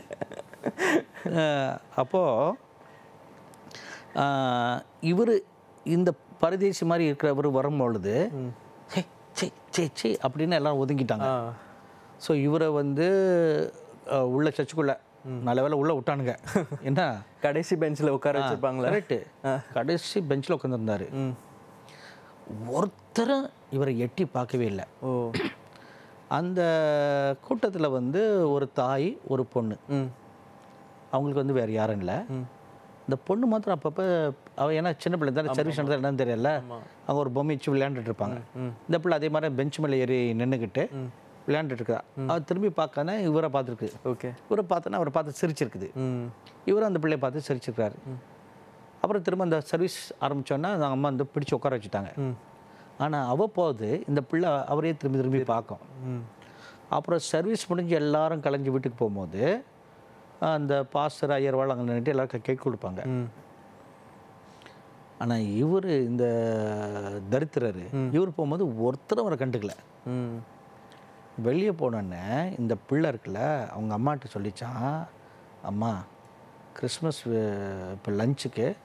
அப்போது இவர் இந்த பரதேசி மாதிரி இருக்கிறவர் வரும்பொழுது "ஹே, சே சே சே அப்படின்னு எல்லாரும் ஒதுங்கிட்டாங்க ஆ ஸோ இவரை வந்து அஹ், உள்ள சர்ச்சுக்குள்ள நல்ல வேளை உள்ள விட்டானுங்க என்ன கடைசி பெஞ்சில் உட்கார வச்சிருப்பாங்களா கரெக்டு கடைசி பெஞ்சில் உட்காந்துருந்தாரு ம் ஒருத்தரும் இவரை எட்டி பார்க்கவே இல்லை ஓ அந்த கூட்டத்தில் வந்து ஒரு தாய் ஒரு பொண்ணு ம் அவங்களுக்கு வந்து வேறு யாரும் இல்லை இந்த பொண்ணு மாத்திரம் அப்பப்போ அவ ஏன்னா சின்ன பிள்ளை தானே சர்வீஸ் நடந்தது என்னன்னு தெரியல அவங்க ஒரு பொம்மை வச்சு விளையாண்டுட்டு இருப்பாங்க இந்த பிள்ளை அதே மாதிரி பெஞ்ச் மேலே ஏறி நின்றுக்கிட்டு விளையாண்டுட்டு இருக்கா அவ திரும்பி பார்க்காம இவரை பார்த்துருக்கு ஓகே இவரை பார்த்தோன்னா அவரை பார்த்து சிரிச்சிருக்குது ம் இவரும் அந்த பிள்ளையை பார்த்து சிரிச்சிருக்காரு அப்புறம் திரும்ப அந்த சர்வீஸ் ஆரம்பிச்சோன்னா அந்த அம்மா வந்து பிடிச்சி உட்கார வச்சுட்டாங்க ம் ஆனால் அவ்வப்போது இந்த பிள்ளை அவரே திரும்பி திரும்பி பார்க்கும் ம் அப்புறம் சர்வீஸ் முடிஞ்சு எல்லாரும் கலைஞ்சு வீட்டுக்கு போகும்போது அந்த பாஸ்டர் ஐயர்வாள் அங்கே நின்றுட்டு எல்லாருக்கும் கேக் கொடுப்பாங்க ம் ஆனால் இவர் இந்த தரித்திரர் இவர் போகும்போது ஒருத்தரும் அவரை கண்டுக்கல ம் வெளியே போனோடனே இந்த பிள்ளை இருக்குல்ல அவங்க அம்மாட்ட சொல்லிச்சான் அம்மா கிறிஸ்மஸ் இப்போ லஞ்சுக்கு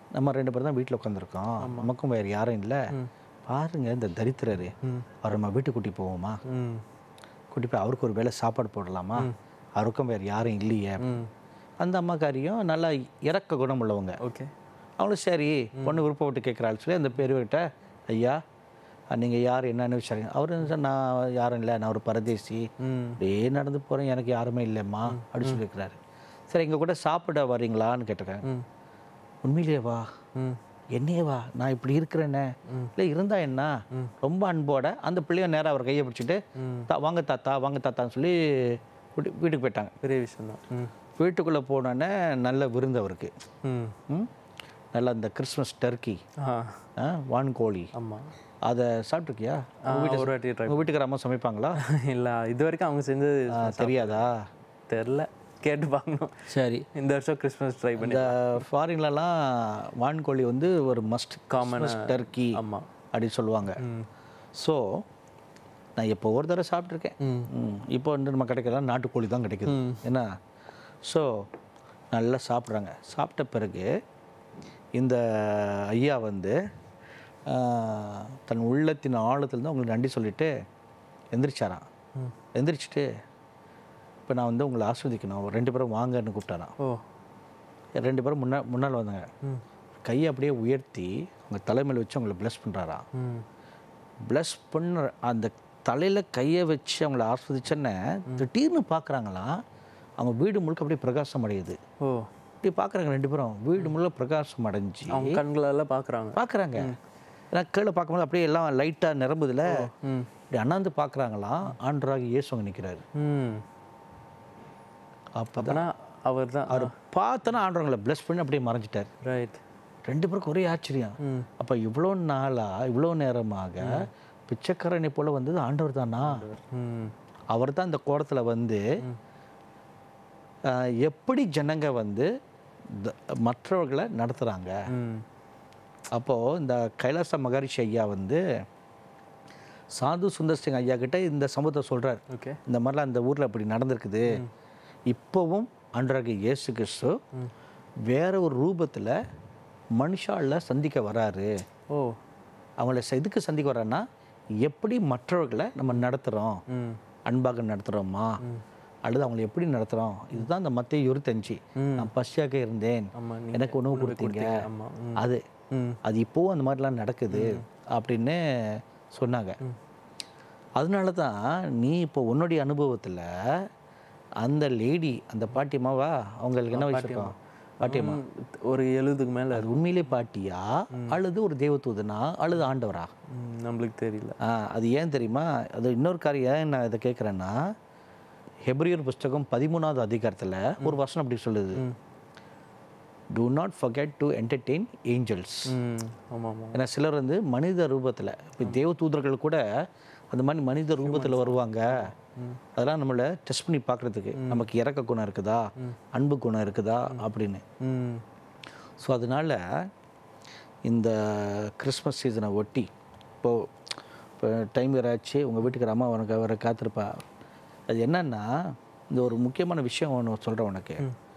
நம்ம ரெண்டு பேரும் தான் வீட்டில் உட்காந்துருக்கோம் நமக்கும் வேறு யாரும் இல்லை பாருங்க இந்த தரித்திரரு அவர் நம்ம வீட்டுக்கு கூட்டி போவோமா ம் கூட்டி போய் அவருக்கு ஒரு வேளை சாப்பாடு போடலாமா அவருக்கும் வேறு யாரும் இல்லையே ம் அந்த அம்மாக்காரியும் நல்லா இறக்க குணம் உள்ளவங்க ஓகே அவங்களும் சரி பொண்ணு விருப்பப்பட்டு கேட்குறாள் சொல்லி அந்த பெரியவர்கிட்ட ஐயா நீங்கள் யார் என்னன்னு விசாரிங்க அவர் சார் நான் யாரும் இல்லை நான் ஒரு பரதேசி ம் அப்படியே நடந்து போகிறேன் எனக்கு யாருமே இல்லைம்மா அப்படின்னு சொல்லியிருக்கிறாரு சரி எங்கள் கூட சாப்பிட வரீங்களான்னு கேட்டிருக்கேன் ம் உண்மையிலேயே வா ம் என்னையே வா நான் இப்படி இருக்கிறேனே இல்லை இருந்தா என்ன ரொம்ப அன்போட அந்த பிள்ளைய நேரா அவர் கையை பிடிச்சிட்டு "தா வாங்க தாத்தா வாங்க தாத்தான்னு சொல்லி வீட்டு- வீட்டுக்கு போயிட்டாங்க பெரிய விஷயம் தான் ம் வீட்டுக்குள்ளே போனோடனே நல்ல விருந்து அவருக்கு ம் ம்? நல்ல அந்த கிறிஸ்மஸ் டர்க்கி ஆ வான்கோழி ஆமாம் அதை சாப்பிட்ருக்கியா ஒரு வாட்டி ட்ரை உங்கள் வீட்டுக்கார அம்மா சமைப்பாங்களா இல்லை இது வரைக்கும் அவங்க செஞ்சது ஆ, தெரியாதா தெரில கேட்டு பார்க்கணும் சரி இந்த வருஷம் கிறிஸ்மஸ் ட்ரை பண்ணி இந்த ஃபாரின்லலாம் வான்கோழி வந்து ஒரு மஸ்ட் காமன் டர்க்கி ஆமாம் அப்படின்னு சொல்லுவாங்க ம் ஸோ நான் இப்போ ஒரு தடவை சாப்பிட்ருக்கேன் ம். ம். இப்போ வந்து நம்ம கிடைக்கிறதா நாட்டுக்கோழி தான் கிடைக்குது என்ன ஸோ நல்லா சாப்பிட்றாங்க சாப்பிட்ட பிறகு இந்த ஐயா வந்து ஆ, தன் உள்ளத்தின் ஆழத்துலேருந்து உங்களுக்கு நன்றி சொல்லிட்டு எந்திரிச்சாராம் எந்திரிச்சிட்டு இப்போ நான் வந்து உங்களை ஆஸ்வதிக்கணும் ரெண்டு பேரும் வாங்கன்னு கூப்பிட்டாராம் ஓ ரெண்டு பேரும் முன்னா முன்னால் வந்தாங்க ம் கையை அப்படியே உயர்த்தி உங்கள் தலைமையில் வச்சு அவங்கள ப்ளஸ் பண்ணுறாராம் ம் ப்ளஸ் பண்ண அந்த தலையில் கையை வச்சு அவங்கள ஆஸ்வதிச்சோன்னே திடீர்னு பார்க்குறாங்களாம் அவங்க வீடு முழுக்க அப்படியே பிரகாசம் அடையுது ஓ இப்படி பார்க்குறாங்க ரெண்டு பேரும் வீடு முழுக்க பிரகாசம் அடைஞ்சு அவங்க கண்களெல்லாம் பார்க்குறாங்க பார்க்குறாங்க ஏன்னா கீழே பார்க்கும்போது அப்படியே எல்லாம் லைட்டாக நிரம்புதுல ம் இப்படி அண்ணாந்து பார்க்குறாங்களாம் ஆண்டராகி இயேசு அங்கே நிற்கிறாரு ம் அப்போ அப்போனா அவர் தான் அவர் பார்த்தோன்னா ஆண்டவங்களை ப்ளஸ் பண்ணி அப்படியே மறைஞ்சிட்டார் ரைட் ரெண்டு பேருக்கும் ஒரே ஆச்சரியம் ம் அப்போ இவ்வளோ நாளாக இவ்வளோ நேரமாக பிச்சைக்காரனை போல வந்தது ஆண்டவர் தானா ம் அவர் தான் இந்த கோடத்தில் வந்து ஆஹ், எப்படி ஜனங்க வந்து த- மற்றவர்களை நடத்துகிறாங்க ம் அப்போது இந்த கைலாச மகரிஷி ஐயா வந்து சாது சுந்தர் சிங் ஐயா கிட்ட இந்த சம்பவத்தை சொல்கிறார் ஓகே இந்த மாதிரிலாம் அந்த ஊரில் அப்படி நடந்திருக்குது இப்போவும் அன்றாக இயேசு கிறிஸ்து வேற ஒரு ரூபத்தில் மனுஷால சந்திக்க வராரு ஓ அவங்கள ச- எதுக்கு சந்திக்க வர்றாருன்னா எப்படி மற்றவர்களை நம்ம நடத்துகிறோம் ம் அன்பாக நடத்துகிறோமா அல்லது அவங்களை எப்படி நடத்துகிறோம் இதுதான் இந்த மத்திய இருபத்தஞ்சு நான் பசியாக இருந்தேன் ஆமாம் நீ எனக்கு உணவு கொடுத்தீங்க ஆமாம் ம் அது ம் அது இப்போவும் அந்த மாதிரிலாம் நடக்குது அப்படின்னு சொன்னாங்க அதனால தான் நீ இப்போ உன்னுடைய அனுபவத்தில் அந்த லேடி அந்த பாட்டியம்மாவா அவங்களுக்கு என்ன வச்சுருக்கோம் பாட்டியம்மா ம், ஒரு எழுதுக்கு மேலே அது உண்மையிலே பாட்டியா அல்லது ஒரு தேவதூதனா அல்லது ஆண்டவரா நம்மளுக்கு தெரியல ஆ, அது ஏன் தெரியுமா அது இன்னொரு காரியம் ஏன் நான் இதை கேட்குறேன்னா ஹெப்ரியர் புஸ்தகம் பதிமூணாவது அதிகாரத்தில் ஒரு வசனம் அப்படி சொல்லுது do not forget to entertain angels ம் ஆமாம் ஆமாம் ஏன்னா சிலர் வந்து மனித ரூபத்தில் இப்போ தேவ தூதர்கள் கூட அந்த மாதிரி மனித ரூபத்தில் வருவாங்க அதெல்லாம் நம்மளை டெஸ்ட் பண்ணி பார்க்குறதுக்கு நமக்கு இறக்க குணம் இருக்குதா அன்பு குணம் இருக்குதா அப்படின்னு ம் ஸோ அதனால் இந்த கிறிஸ்மஸ் சீசனை ஒட்டி இப்போது இப்போ டைம் வேறாச்சு உங்கள் வீட்டுக்கு அம்மா உனக்கு வர காத்திருப்பா அது என்னன்னா இந்த ஒரு முக்கியமான விஷயம் ஒன்று சொல்கிறேன் உனக்கு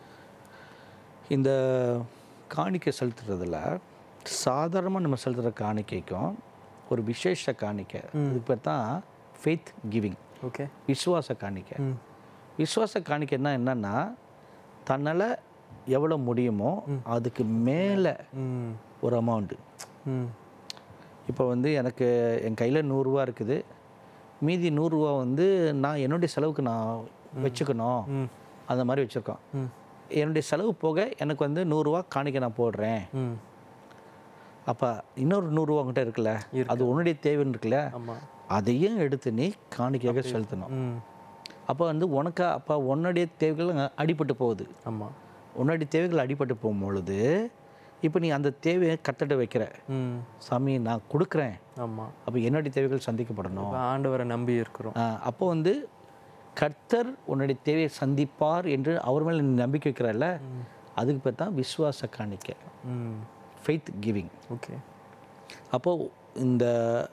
இந்த காணிக்கை செலுத்துறதுல சாதாரணமாக நம்ம செலுத்துகிற காணிக்கைக்கும் ஒரு விசேஷ காணிக்கை இதுக்கு பேர் தான் ஃபெய்த் கிவிங் ஓகே விசுவாச காணிக்கை ம் விசுவாச காணிக்கைன்னா என்னன்னா தன்னால் எவ்வளோ முடியுமோ அதுக்கு மேலே ம் ஒரு அமௌண்ட்டு ம் இப்போ வந்து எனக்கு என் கையில் நூறுரூவா இருக்குது மீதி நூறுரூவா வந்து நான் என்னுடைய செலவுக்கு நான் வச்சுக்கணும் ம் அந்த மாதிரி வச்சுருக்கோம் ம் என்னுடைய செலவு போக எனக்கு வந்து நூறுரூவா காணிக்கை நான் போடுறேன் ம் அப்போ இன்னொரு நூறுரூவா உங்கள்கிட்ட இருக்குல்ல அது உன்னுடைய தேவைன்னு இருக்குல்ல ஆமாம் அதையும் எடுத்து நீ காணிக்கையாக செலுத்தணும் ம் அப்போ வந்து உனக்கு அப்போ உன்னுடைய தேவைகள் அங்க அடிபட்டு போகுது ஆமாம் உன்னுடைய தேவைகள் அடிபட்டு போகும்பொழுது இப்போ நீ அந்த தேவையை கத்தட்ட வைக்கிற ம் சாமி நான் கொடுக்குறேன் ஆமாம் அப்போ என்னுடைய தேவைகள் சந்திக்கப்படணும் இப்போ ஆண்டவரை நம்பி இருக்கிறோம் ஆ, அப்போ வந்து கர்த்தர் உன்னுடைய தேவையை சந்திப்பார் என்று அவர் மேலே நீ நம்பிக்கை வைக்கிறல்ல அதுக்கு பேர் தான் விசுவாச காணிக்கை ம் ஃபெய்த் கிவிங் ஓகே அப்போது இந்த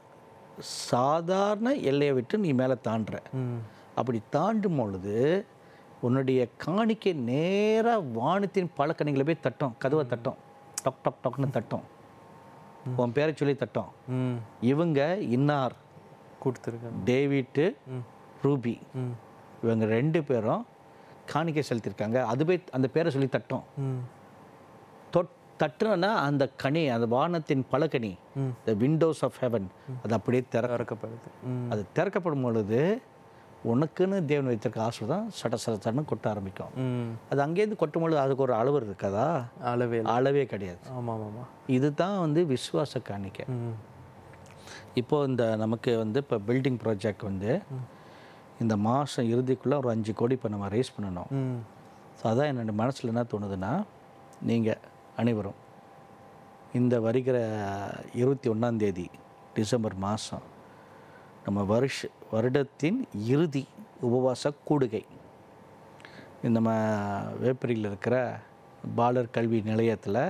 சாதாரண எல்லையை விட்டு நீ மேலே தாண்டுற ம் அப்படி தாண்டும் பொழுது உன்னுடைய காணிக்கை நேராக வானத்தின் பழக்கணிகளை போய் தட்டும் கதவை தட்டும் டொக் டொக் டொக்னு தட்டும் உன் பேரை சொல்லி தட்டும் ம் இவங்க இன்னார் கொடுத்துருக்காங்க டேவிட்டு ரூபி ம் இவங்க ரெண்டு பேரும் காணிக்கை செலுத்தியிருக்காங்க அதுவே அந்த பேரை சொல்லி தட்டும் ம் தொட் தட்டுனா அந்த கனி அந்த வானத்தின் பலகனி த விண்டோஸ் ஆஃப் ஹெவன் அது அப்படியே திற திறக்கப்படுது ம் அது திறக்கப்படும் பொழுது உனக்குன்னு தேவன் வைத்திருக்க ஆசை தான் சட சட சடன்னு கொட்ட ஆரம்பிக்கும் ம் அது அங்கேருந்து கொட்டும் பொழுது அதுக்கு ஒரு அளவு இருக்காதா அளவே இல்லை. அளவே கிடையாது ஆமாம் ஆமாம் இதுதான் வந்து விசுவாச காணிக்கை ம் இப்போ இந்த நமக்கு வந்து இப்போ பில்டிங் ப்ராஜெக்ட் வந்து இந்த மாதம் இறுதிக்குள்ளே ஒரு அஞ்சு கோடி இப்போ நம்ம ரைஸ் பண்ணணும் ம் ஸோ அதான் என்னோட மனசில் என்ன தோணுதுன்னா நீங்கள் அனைவரும் இந்த வருகிற இருபத்தி ஒன்றாந்தேதி டிசம்பர் மாதம் நம்ம வருஷ வருடத்தின் இறுதி உபவாச கூடுகை இந்த நம்ம வேப்பரியில் இருக்கிற பாலர் கல்வி நிலையத்தில்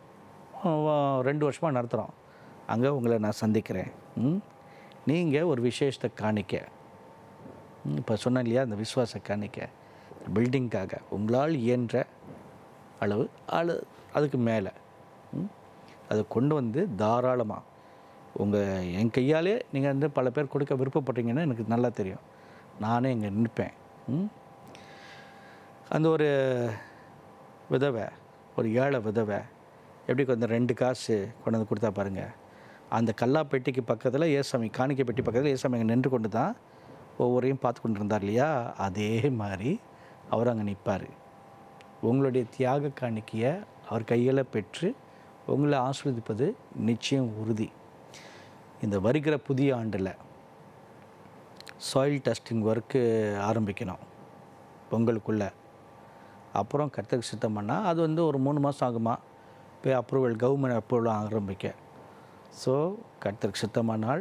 ரெண்டு வருஷமாக நடத்துகிறோம் அங்கே உங்களை நான் சந்திக்கிறேன் நீங்கள் ஒரு விசேஷத்தை காணிக்க இப்போ சொன்னேன் இல்லையா அந்த விசுவாச காணிக்க பில்டிங்காக உங்களால் இயன்ற அளவு அளு அதுக்கு மேலே அதை கொண்டு வந்து தாராளமாக உங்கள் என் கையாலே நீங்கள் வந்து பல பேர் கொடுக்க விருப்பப்பட்டீங்கன்னா எனக்கு நல்லா தெரியும் நானே இங்கே நிற்பேன் ம்? அந்த ஒரு விதவை ஒரு ஏழை விதவை எப்படி கொஞ்சம் ரெண்டு காசு கொண்டு வந்து கொடுத்தா பாருங்கள் அந்த கல்லா பெட்டிக்கு பக்கத்தில் ஏசாமி காணிக்கை பெட்டி பக்கத்தில் ஏசாமி அங்கே நின்று கொண்டு தான் ஒவ்வொரையும் பார்த்து கொண்டு இருந்தார் இல்லையா அதே மாதிரி அவர் அங்கே நிற்பார் உங்களுடைய தியாக காணிக்கையை அவர் கையில் பெற்று உங்களை ஆஸ்வதிப்பது நிச்சயம் உறுதி இந்த வருகிற புதிய ஆண்டில் சாயில் டெஸ்டிங் ஒர்க்கு ஆரம்பிக்கணும் பொங்கலுக்குள்ளே அப்புறம் கர்த்தருக்கு சுத்தம் பண்ணால் அது வந்து ஒரு மூணு மாதம் ஆகுமா போய் அப்ரூவல் கவர்மெண்ட் அப்ரூவல் ஆரம்பிக்க ஸோ கர்த்தருக்கு சுத்தமானால்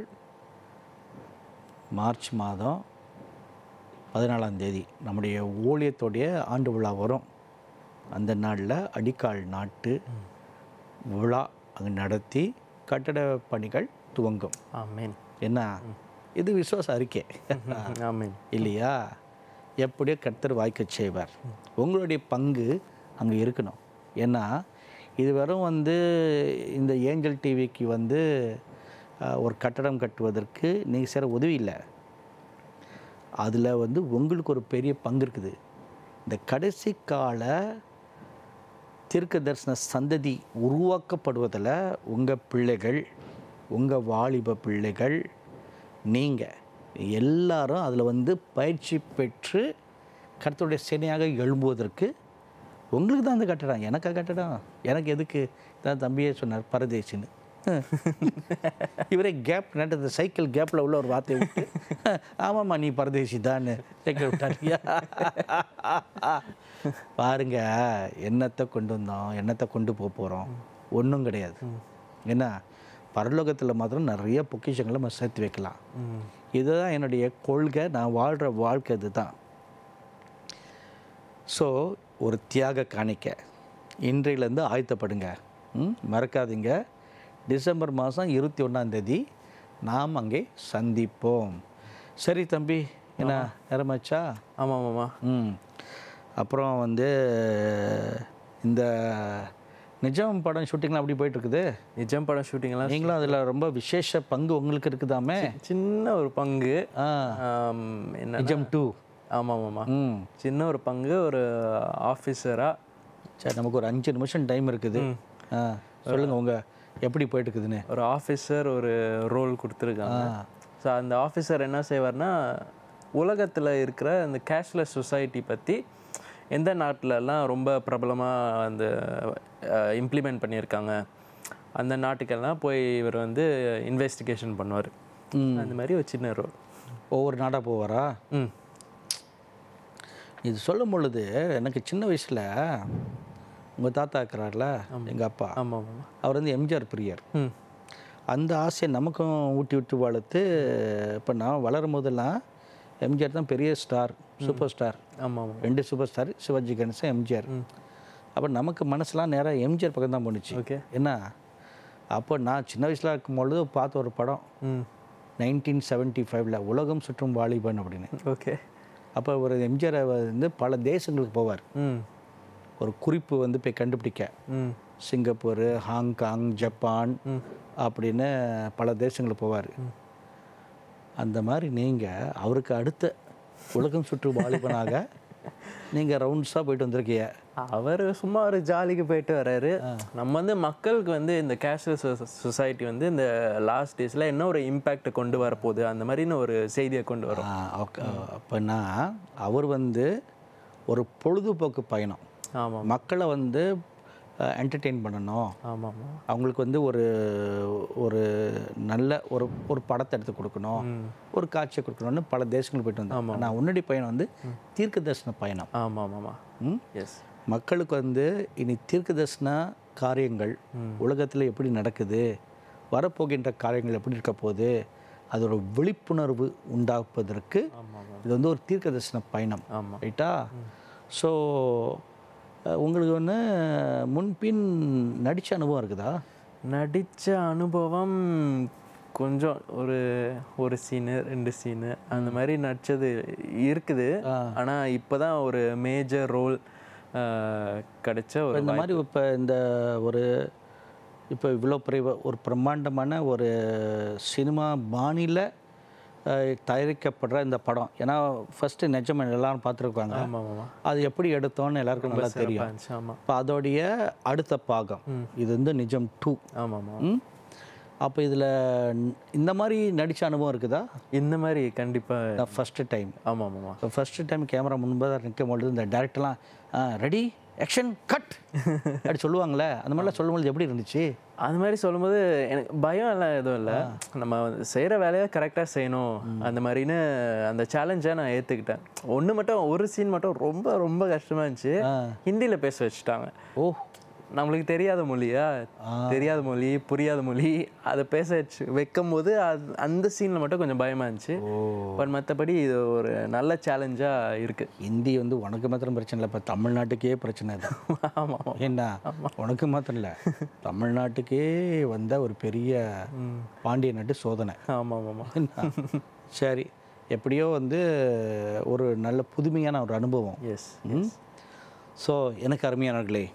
மார்ச் மாதம் பதினாலாம் தேதி நம்முடைய ஊழியத்தோடைய ஆண்டு விழா வரும் அந்த நாளில் அடிக்கால் நாட்டு விழா அங்கே நடத்தி கட்டட பணிகள் துவங்கும் ஆமேன் என்ன இது விசுவாச அறிக்கை ஆமேன் இல்லையா எப்படியோ கர்த்தர் வாய்க்கச் செய்வார் உங்களுடைய பங்கு அங்கே இருக்கணும் ஏன்னா இது வெறும் வந்து இந்த ஏஞ்சல் டிவிக்கு வந்து அஹ், ஒரு கட்டடம் கட்டுவதற்கு நீங்கள் செய்கிற உதவி இல்லை அதில் வந்து உங்களுக்கு ஒரு பெரிய பங்கு இருக்குது இந்த கடைசி கால தீர்க்க தரிசன சந்ததி உருவாக்கப்படுவதில் உங்கள் பிள்ளைகள் உங்கள் வாலிப பிள்ளைகள் நீங்கள் எல்லாரும் அதில் வந்து பயிற்சி பெற்று கர்த்தருடைய சேனையாக எழும்புவதற்கு உங்களுக்கு தான் அந்த கட்டடம் எனக்கா கட்டடம் எனக்கு எதுக்கு தான் தம்பியே சொன்னார் பரதேசின்னு இவரே கேப் நட்டு இந்த சைக்கிள் கேப்பில் உள்ள ஒரு வார்த்தையை விட்டு ஆமாம்மா நீ பரதேசி தான் சைக்கிள் விட்டாரியா பாருங்க என்னத்தை கொண்டு வந்தோம் என்னத்தை கொண்டு போக போகிறோம் ஒன்றும் கிடையாது என்ன பரலோகத்தில் மாத்திரம் நிறைய பொக்கிஷங்களை நம்ம சேர்த்து வைக்கலாம் ம் இதுதான் என்னுடைய கொள்கை நான் வாழ்கிற வாழ்க்கை இதுதான் ஸோ ஒரு தியாக காணிக்க இன்றையிலேருந்து ஆயத்தப்படுங்க ம் மறக்காதீங்க டிசம்பர் மாதம் இருபத்தி ஒன்றாந்தேதி நாம் அங்கே சந்திப்போம் சரி தம்பி என்ன நேரமாச்சா ஆமாம் ஆமாம் ம் அப்புறம் வந்து இந்த நிஜம் படம் ஷூட்டிங்லாம் அப்படி போயிட்டு இருக்குது நிஜம் படம் ஷூட்டிங்லாம் நீங்களும் அதில் ரொம்ப விசேஷ பங்கு உங்களுக்கு இருக்குதாமே சின்ன ஒரு பங்கு ஆ ஆம், என்ன நிஜம் டூ ஆமாம் ஆமாம் ம் சின்ன ஒரு பங்கு ஒரு ஆஃபீஸராக சரி நமக்கு ஒரு அஞ்சு நிமிஷம் டைம் இருக்குது ஆ சொல்லுங்கள் உங்கள் எப்படி போயிட்டு இருக்குதுன்னு ஒரு ஆஃபீஸர் ஒரு ரோல் கொடுத்துருக்காங்க ஸோ அந்த ஆஃபீஸர் என்ன செய்வார்னா உலகத்தில் இருக்கிற இந்த கேஷ்லெஸ் சொசைட்டி பற்றி எந்த நாட்டிலலாம் ரொம்ப பிரபலமாக அந்த இம்ப்ளிமெண்ட் பண்ணியிருக்காங்க அந்த நாட்டுக்கெல்லாம் போய் இவர் வந்து இன்வெஸ்டிகேஷன் பண்ணுவார் அந்த மாதிரி ஒரு சின்ன ரோல் ஒவ்வொரு நாடாக போவாரா ம் இது சொல்லும் பொழுது எனக்கு சின்ன வயசில் உங்கள் தாத்தா இருக்கிறார்ல எங்கள் அப்பா ஆமாம் ஆமாம் அவர் வந்து எம்ஜிஆர் பிரியர் ம் அந்த ஆசையை நமக்கும் ஊட்டி விட்டு வளர்த்து இப்போ நான் வளரும் போதெல்லாம் எம்ஜிஆர் தான் பெரிய ஸ்டார் சூப்பர் ஸ்டார் ஆமாம் ஆமாம் ரெண்டு சூப்பர் ஸ்டார் சிவாஜி கணேசன் எம்ஜிஆர் அப்போ நமக்கு மனசுலாம் நேராக எம்ஜிஆர் பக்கம் தான் போணுச்சு ஓகே என்ன அப்போ நான் சின்ன வயசில் இருக்கும்பொழுது பார்த்த ஒரு படம் ம் நைன்டீன் செவன்ட்டி ஃபைவ்ல உலகம் சுற்றும் வாலிபன் அப்படின்னு ஓகே அப்போ ஒரு எம்ஜிஆர் வந்து பல தேசங்களுக்கு போவார் ம் ஒரு குறிப்பு வந்து போய் கண்டுபிடிக்க ம் சிங்கப்பூர் ஹாங்காங் ஜப்பான் அப்படின்னு பல தேசங்களுக்கு போவார் அந்த மாதிரி நீங்கள் அவருக்கு அடுத்த உலகம் சுற்று வாலிபனாக நீங்கள் ரவுண்ட்ஸாக போயிட்டு வந்திருக்கீங்க அவர் சும்மா ஒரு ஜாலிக்கு போயிட்டு வர்றாரு நம்ம வந்து மக்களுக்கு வந்து இந்த கேஷ்லெஸ் சொசைட்டி வந்து இந்த லாஸ்ட் டேஸில் என்ன ஒரு இம்பேக்ட் கொண்டு வரப்போகுது அந்த மாதிரின்னு ஒரு செய்தியை கொண்டு வரும் ஓகே அப்படின்னா அவர் வந்து ஒரு பொழுதுபோக்கு பயணம் ஆமாம் மக்களை வந்து என்டர்டெயின் பண்ணணும் ஆமாம் ஆமாம் அவங்களுக்கு வந்து ஒரு ஒரு நல்ல ஒரு ஒரு படத்தை எடுத்து கொடுக்கணும் ஒரு காட்சியை கொடுக்கணும்னு பல தேசங்களுக்கு போயிட்டு வந்தாங்க ஆனால் உன்னடி பயணம் வந்து தீர்க்க தரிசன பயணம் ஆமாம் ஆமாம் ம்? எஸ் மக்களுக்கு வந்து இனி தீர்க்க தரிசன காரியங்கள் உலகத்தில் எப்படி நடக்குது வரப்போகின்ற காரியங்கள் எப்படி இருக்க போகுது அதோட விழிப்புணர்வு உண்டாக்குவதற்கு இது வந்து ஒரு தீர்க்க தரிசன பயணம் ஆமாம் ரைட்டா ஸோ உங்களுக்கு ஒன்று முன்பின் நடித்த அனுபவம் இருக்குதா நடித்த அனுபவம் கொஞ்சம் ஒரு ஒரு சீனு ரெண்டு சீனு அந்த மாதிரி நடிச்சது இருக்குது ஆனால் இப்போ தான் ஒரு மேஜர் ரோல் கிடைச்ச ஒரு இந்த மாதிரி இப்போ இந்த ஒரு இப்போ இவ்வளோ பெரிய ஒரு பிரம்மாண்டமான ஒரு சினிமா பாணியில் தயாரிக்கப்படுற இந்த படம் ஏன்னா ஃபஸ்ட்டு நிஜம் எல்லாரும் பார்த்துருப்பாங்க ஆமாம் ஆமாம் அது எப்படி எடுத்தோன்னு எல்லாருக்கும் நல்லா தெரியும் இருந்துச்சு ஆமாம் இப்போ அதோடைய அடுத்த பாகம் இது வந்து நிஜம் டூ ஆமாம் ஆமாம் அப்போ இதில் இந்த மாதிரி நடித்த அனுபவம் இருக்குதா இந்த மாதிரி கண்டிப்பாக ஃபஸ்ட்டு டைம் ஆமாம் ஆமாம் இப்போ ஃபஸ்ட்டு டைம் கேமரா முன்பதாக நிற்கும் பொழுது இந்த டேரக்டர்லாம் ரெடி ஆக்ஷன் கட் அப்படி சொல்லுவாங்களே அந்த மாதிரிலாம் சொல்லும்போது எப்படி இருந்துச்சு அது மாதிரி சொல்லும்போது எனக்கு பயம் எல்லாம் எதுவும் இல்லை நம்ம செய்கிற வேலையை கரெக்டாக செய்யணும் அந்த மாதிரின்னு அந்த சேலஞ்சை நான் ஏற்றுக்கிட்டேன் ஒன்று மட்டும் ஒரு சீன் மட்டும் ரொம்ப ரொம்ப கஷ்டமாக இருந்துச்சு ஹிந்தியில் பேச வச்சுட்டாங்க ஓ நம்மளுக்கு தெரியாத மொழியா தெரியாத மொழி புரியாத மொழி அதை பேச வச்சு வைக்கும் போது அது அந்த சீனில் மட்டும் கொஞ்சம் பயமாக இருந்துச்சு பட் மற்றபடி இது ஒரு நல்ல சேலஞ்சாக இருக்குது ஹிந்தி வந்து உனக்கு மாத்திரம் பிரச்சனை இல்லை இப்போ தமிழ்நாட்டுக்கே பிரச்சனை இது ஆமாம் ஆமாம் என்ன உனக்கு மாத்திரம் இல்லை தமிழ்நாட்டுக்கே வந்த ஒரு பெரிய பாண்டிய நாட்டு சோதனை ஆமாம் ஆமாம் என்ன? சரி எப்படியோ வந்து ஒரு நல்ல புதுமையான ஒரு அனுபவம் எஸ் ஸோ எனக்கு அருமையானவர்களே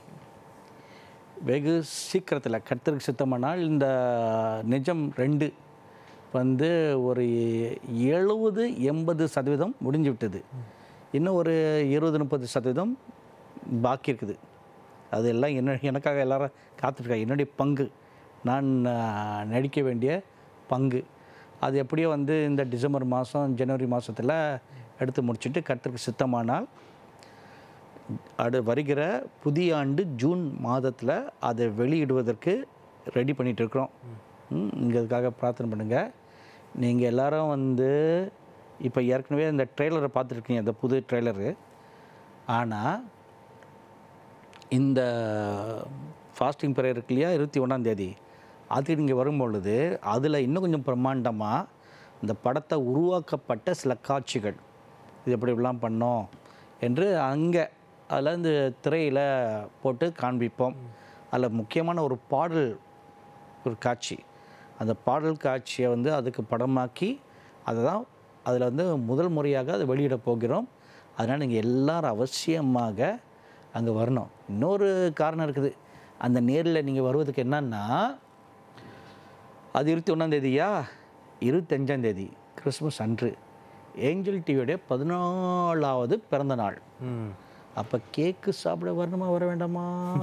வெகு சீக்கிரத்தில் கர்த்தருக்கு சித்தமானால் இந்த நிஜம் ரெண்டு வந்து ஒரு எழுபது எண்பது சதவீதம் முடிஞ்சு விட்டது இன்னும் ஒரு இருபது முப்பது சதவீதம் பாக்கி இருக்குது அது எல்லாம் என்ன எனக்காக எல்லாரும் காத்துட்ருக்காங்க என்னுடைய பங்கு நான் ஆஹ், நடிக்க வேண்டிய பங்கு அது எப்படியோ வந்து இந்த டிசம்பர் மாதம் ஜனவரி மாதத்தில் எடுத்து முடிச்சுட்டு கர்த்தருக்கு சித்தமானால் அடு வருகிற புதிய ஆண்டு ஜூன் மாதத்தில் அதை வெளியிடுவதற்கு ரெடி பண்ணிட்டு இருக்கிறோம் நீங்கள் அதுக்காக பிரார்த்தனை பண்ணுங்கள் நீங்கள் எல்லாரும் வந்து இப்போ ஏற்கனவே இந்த ட்ரெய்லரை பார்த்துருக்கீங்க இந்த புது ட்ரெய்லரு ஆனால் இந்த ஃபாஸ்டிங் ப்ரேயர் இருக்கு இல்லையா இருபத்தி ஒன்றாந்தேதி அதுக்கு நீங்கள் வரும்பொழுது அதில் இன்னும் கொஞ்சம் பிரம்மாண்டமாக இந்த படத்தை உருவாக்கப்பட்ட சில காட்சிகள் இது எப்படி இப்படிலாம் பண்ணோம் என்று அங்கே அதில் இந்த திரையில் போட்டு காண்பிப்போம் அதில் முக்கியமான ஒரு பாடல் ஒரு காட்சி அந்த பாடல் காட்சியை வந்து அதுக்கு படமாக்கி அதை தான் அதில் வந்து முதல் முறையாக அதை வெளியிட போகிறோம் அதனால் நீங்கள் எல்லாரும் அவசியமாக அங்கே வரணும் இன்னொரு காரணம் இருக்குது அந்த நேரில் நீங்கள் வருவதுக்கு என்னன்னா அது இருபத்தி ஒன்றாந்தேதியா இருபத்தஞ்சாந்தேதி கிறிஸ்மஸ் அன்று ஏஞ்சல் டிவியோடைய பதினாலாவது பிறந்த நாள் ம் அப்போ கேக்கு சாப்பிட வரணுமா வர வேண்டாமா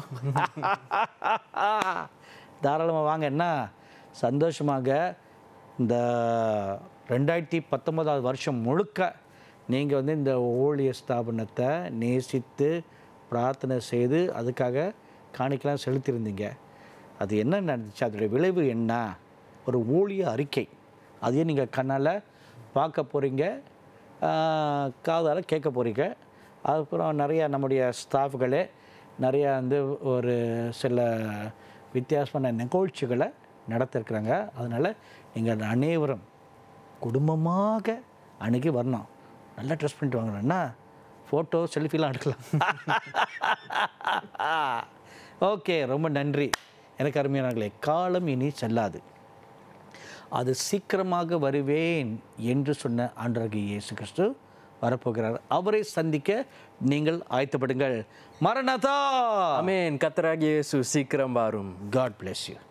தாராளமாக வாங்க என்ன சந்தோஷமாக இந்த ரெண்டாயிரத்தி பத்தொன்பதாவது வருஷம் முழுக்க நீங்கள் வந்து இந்த ஊழிய ஸ்தாபனத்தை நேசித்து பிரார்த்தனை செய்து அதுக்காக காணிக்கலாம் செலுத்தியிருந்தீங்க அது என்ன நடந்துச்சு அதோடைய விளைவு என்ன ஒரு ஊழிய அறிக்கை அதையும் நீங்கள் கண்ணால் பார்க்க போகிறீங்க காதால் கேட்க போகிறீங்க அதுக்கப்புறம் நிறையா நம்முடைய ஸ்டாஃப்களே நிறையா வந்து ஒரு சில வித்தியாசமான நிகழ்ச்சிகளை நடத்திருக்கிறாங்க அதனால் நீங்கள் அனைவரும் குடும்பமாக அன்னைக்கு வரணும் நல்லா ட்ரெஸ் பண்ணிட்டு வாங்கணும்னா ஃபோட்டோ செல்ஃபிலாம் எடுக்கலாம் ஓகே ரொம்ப நன்றி எனக்கு அருமையானவர்களே காலம் இனி செல்லாது அது சீக்கிரமாக வருவேன் என்று சொன்ன ஆண்டவராகிய இயேசு கிறிஸ்து வரப்போகிறார் அவரை சந்திக்க நீங்கள் ஆயத்தப்படுங்கள் மரணதா அமேன் கத்தராகிய இயேசு சீக்கிரம் வாரும் காட் bless you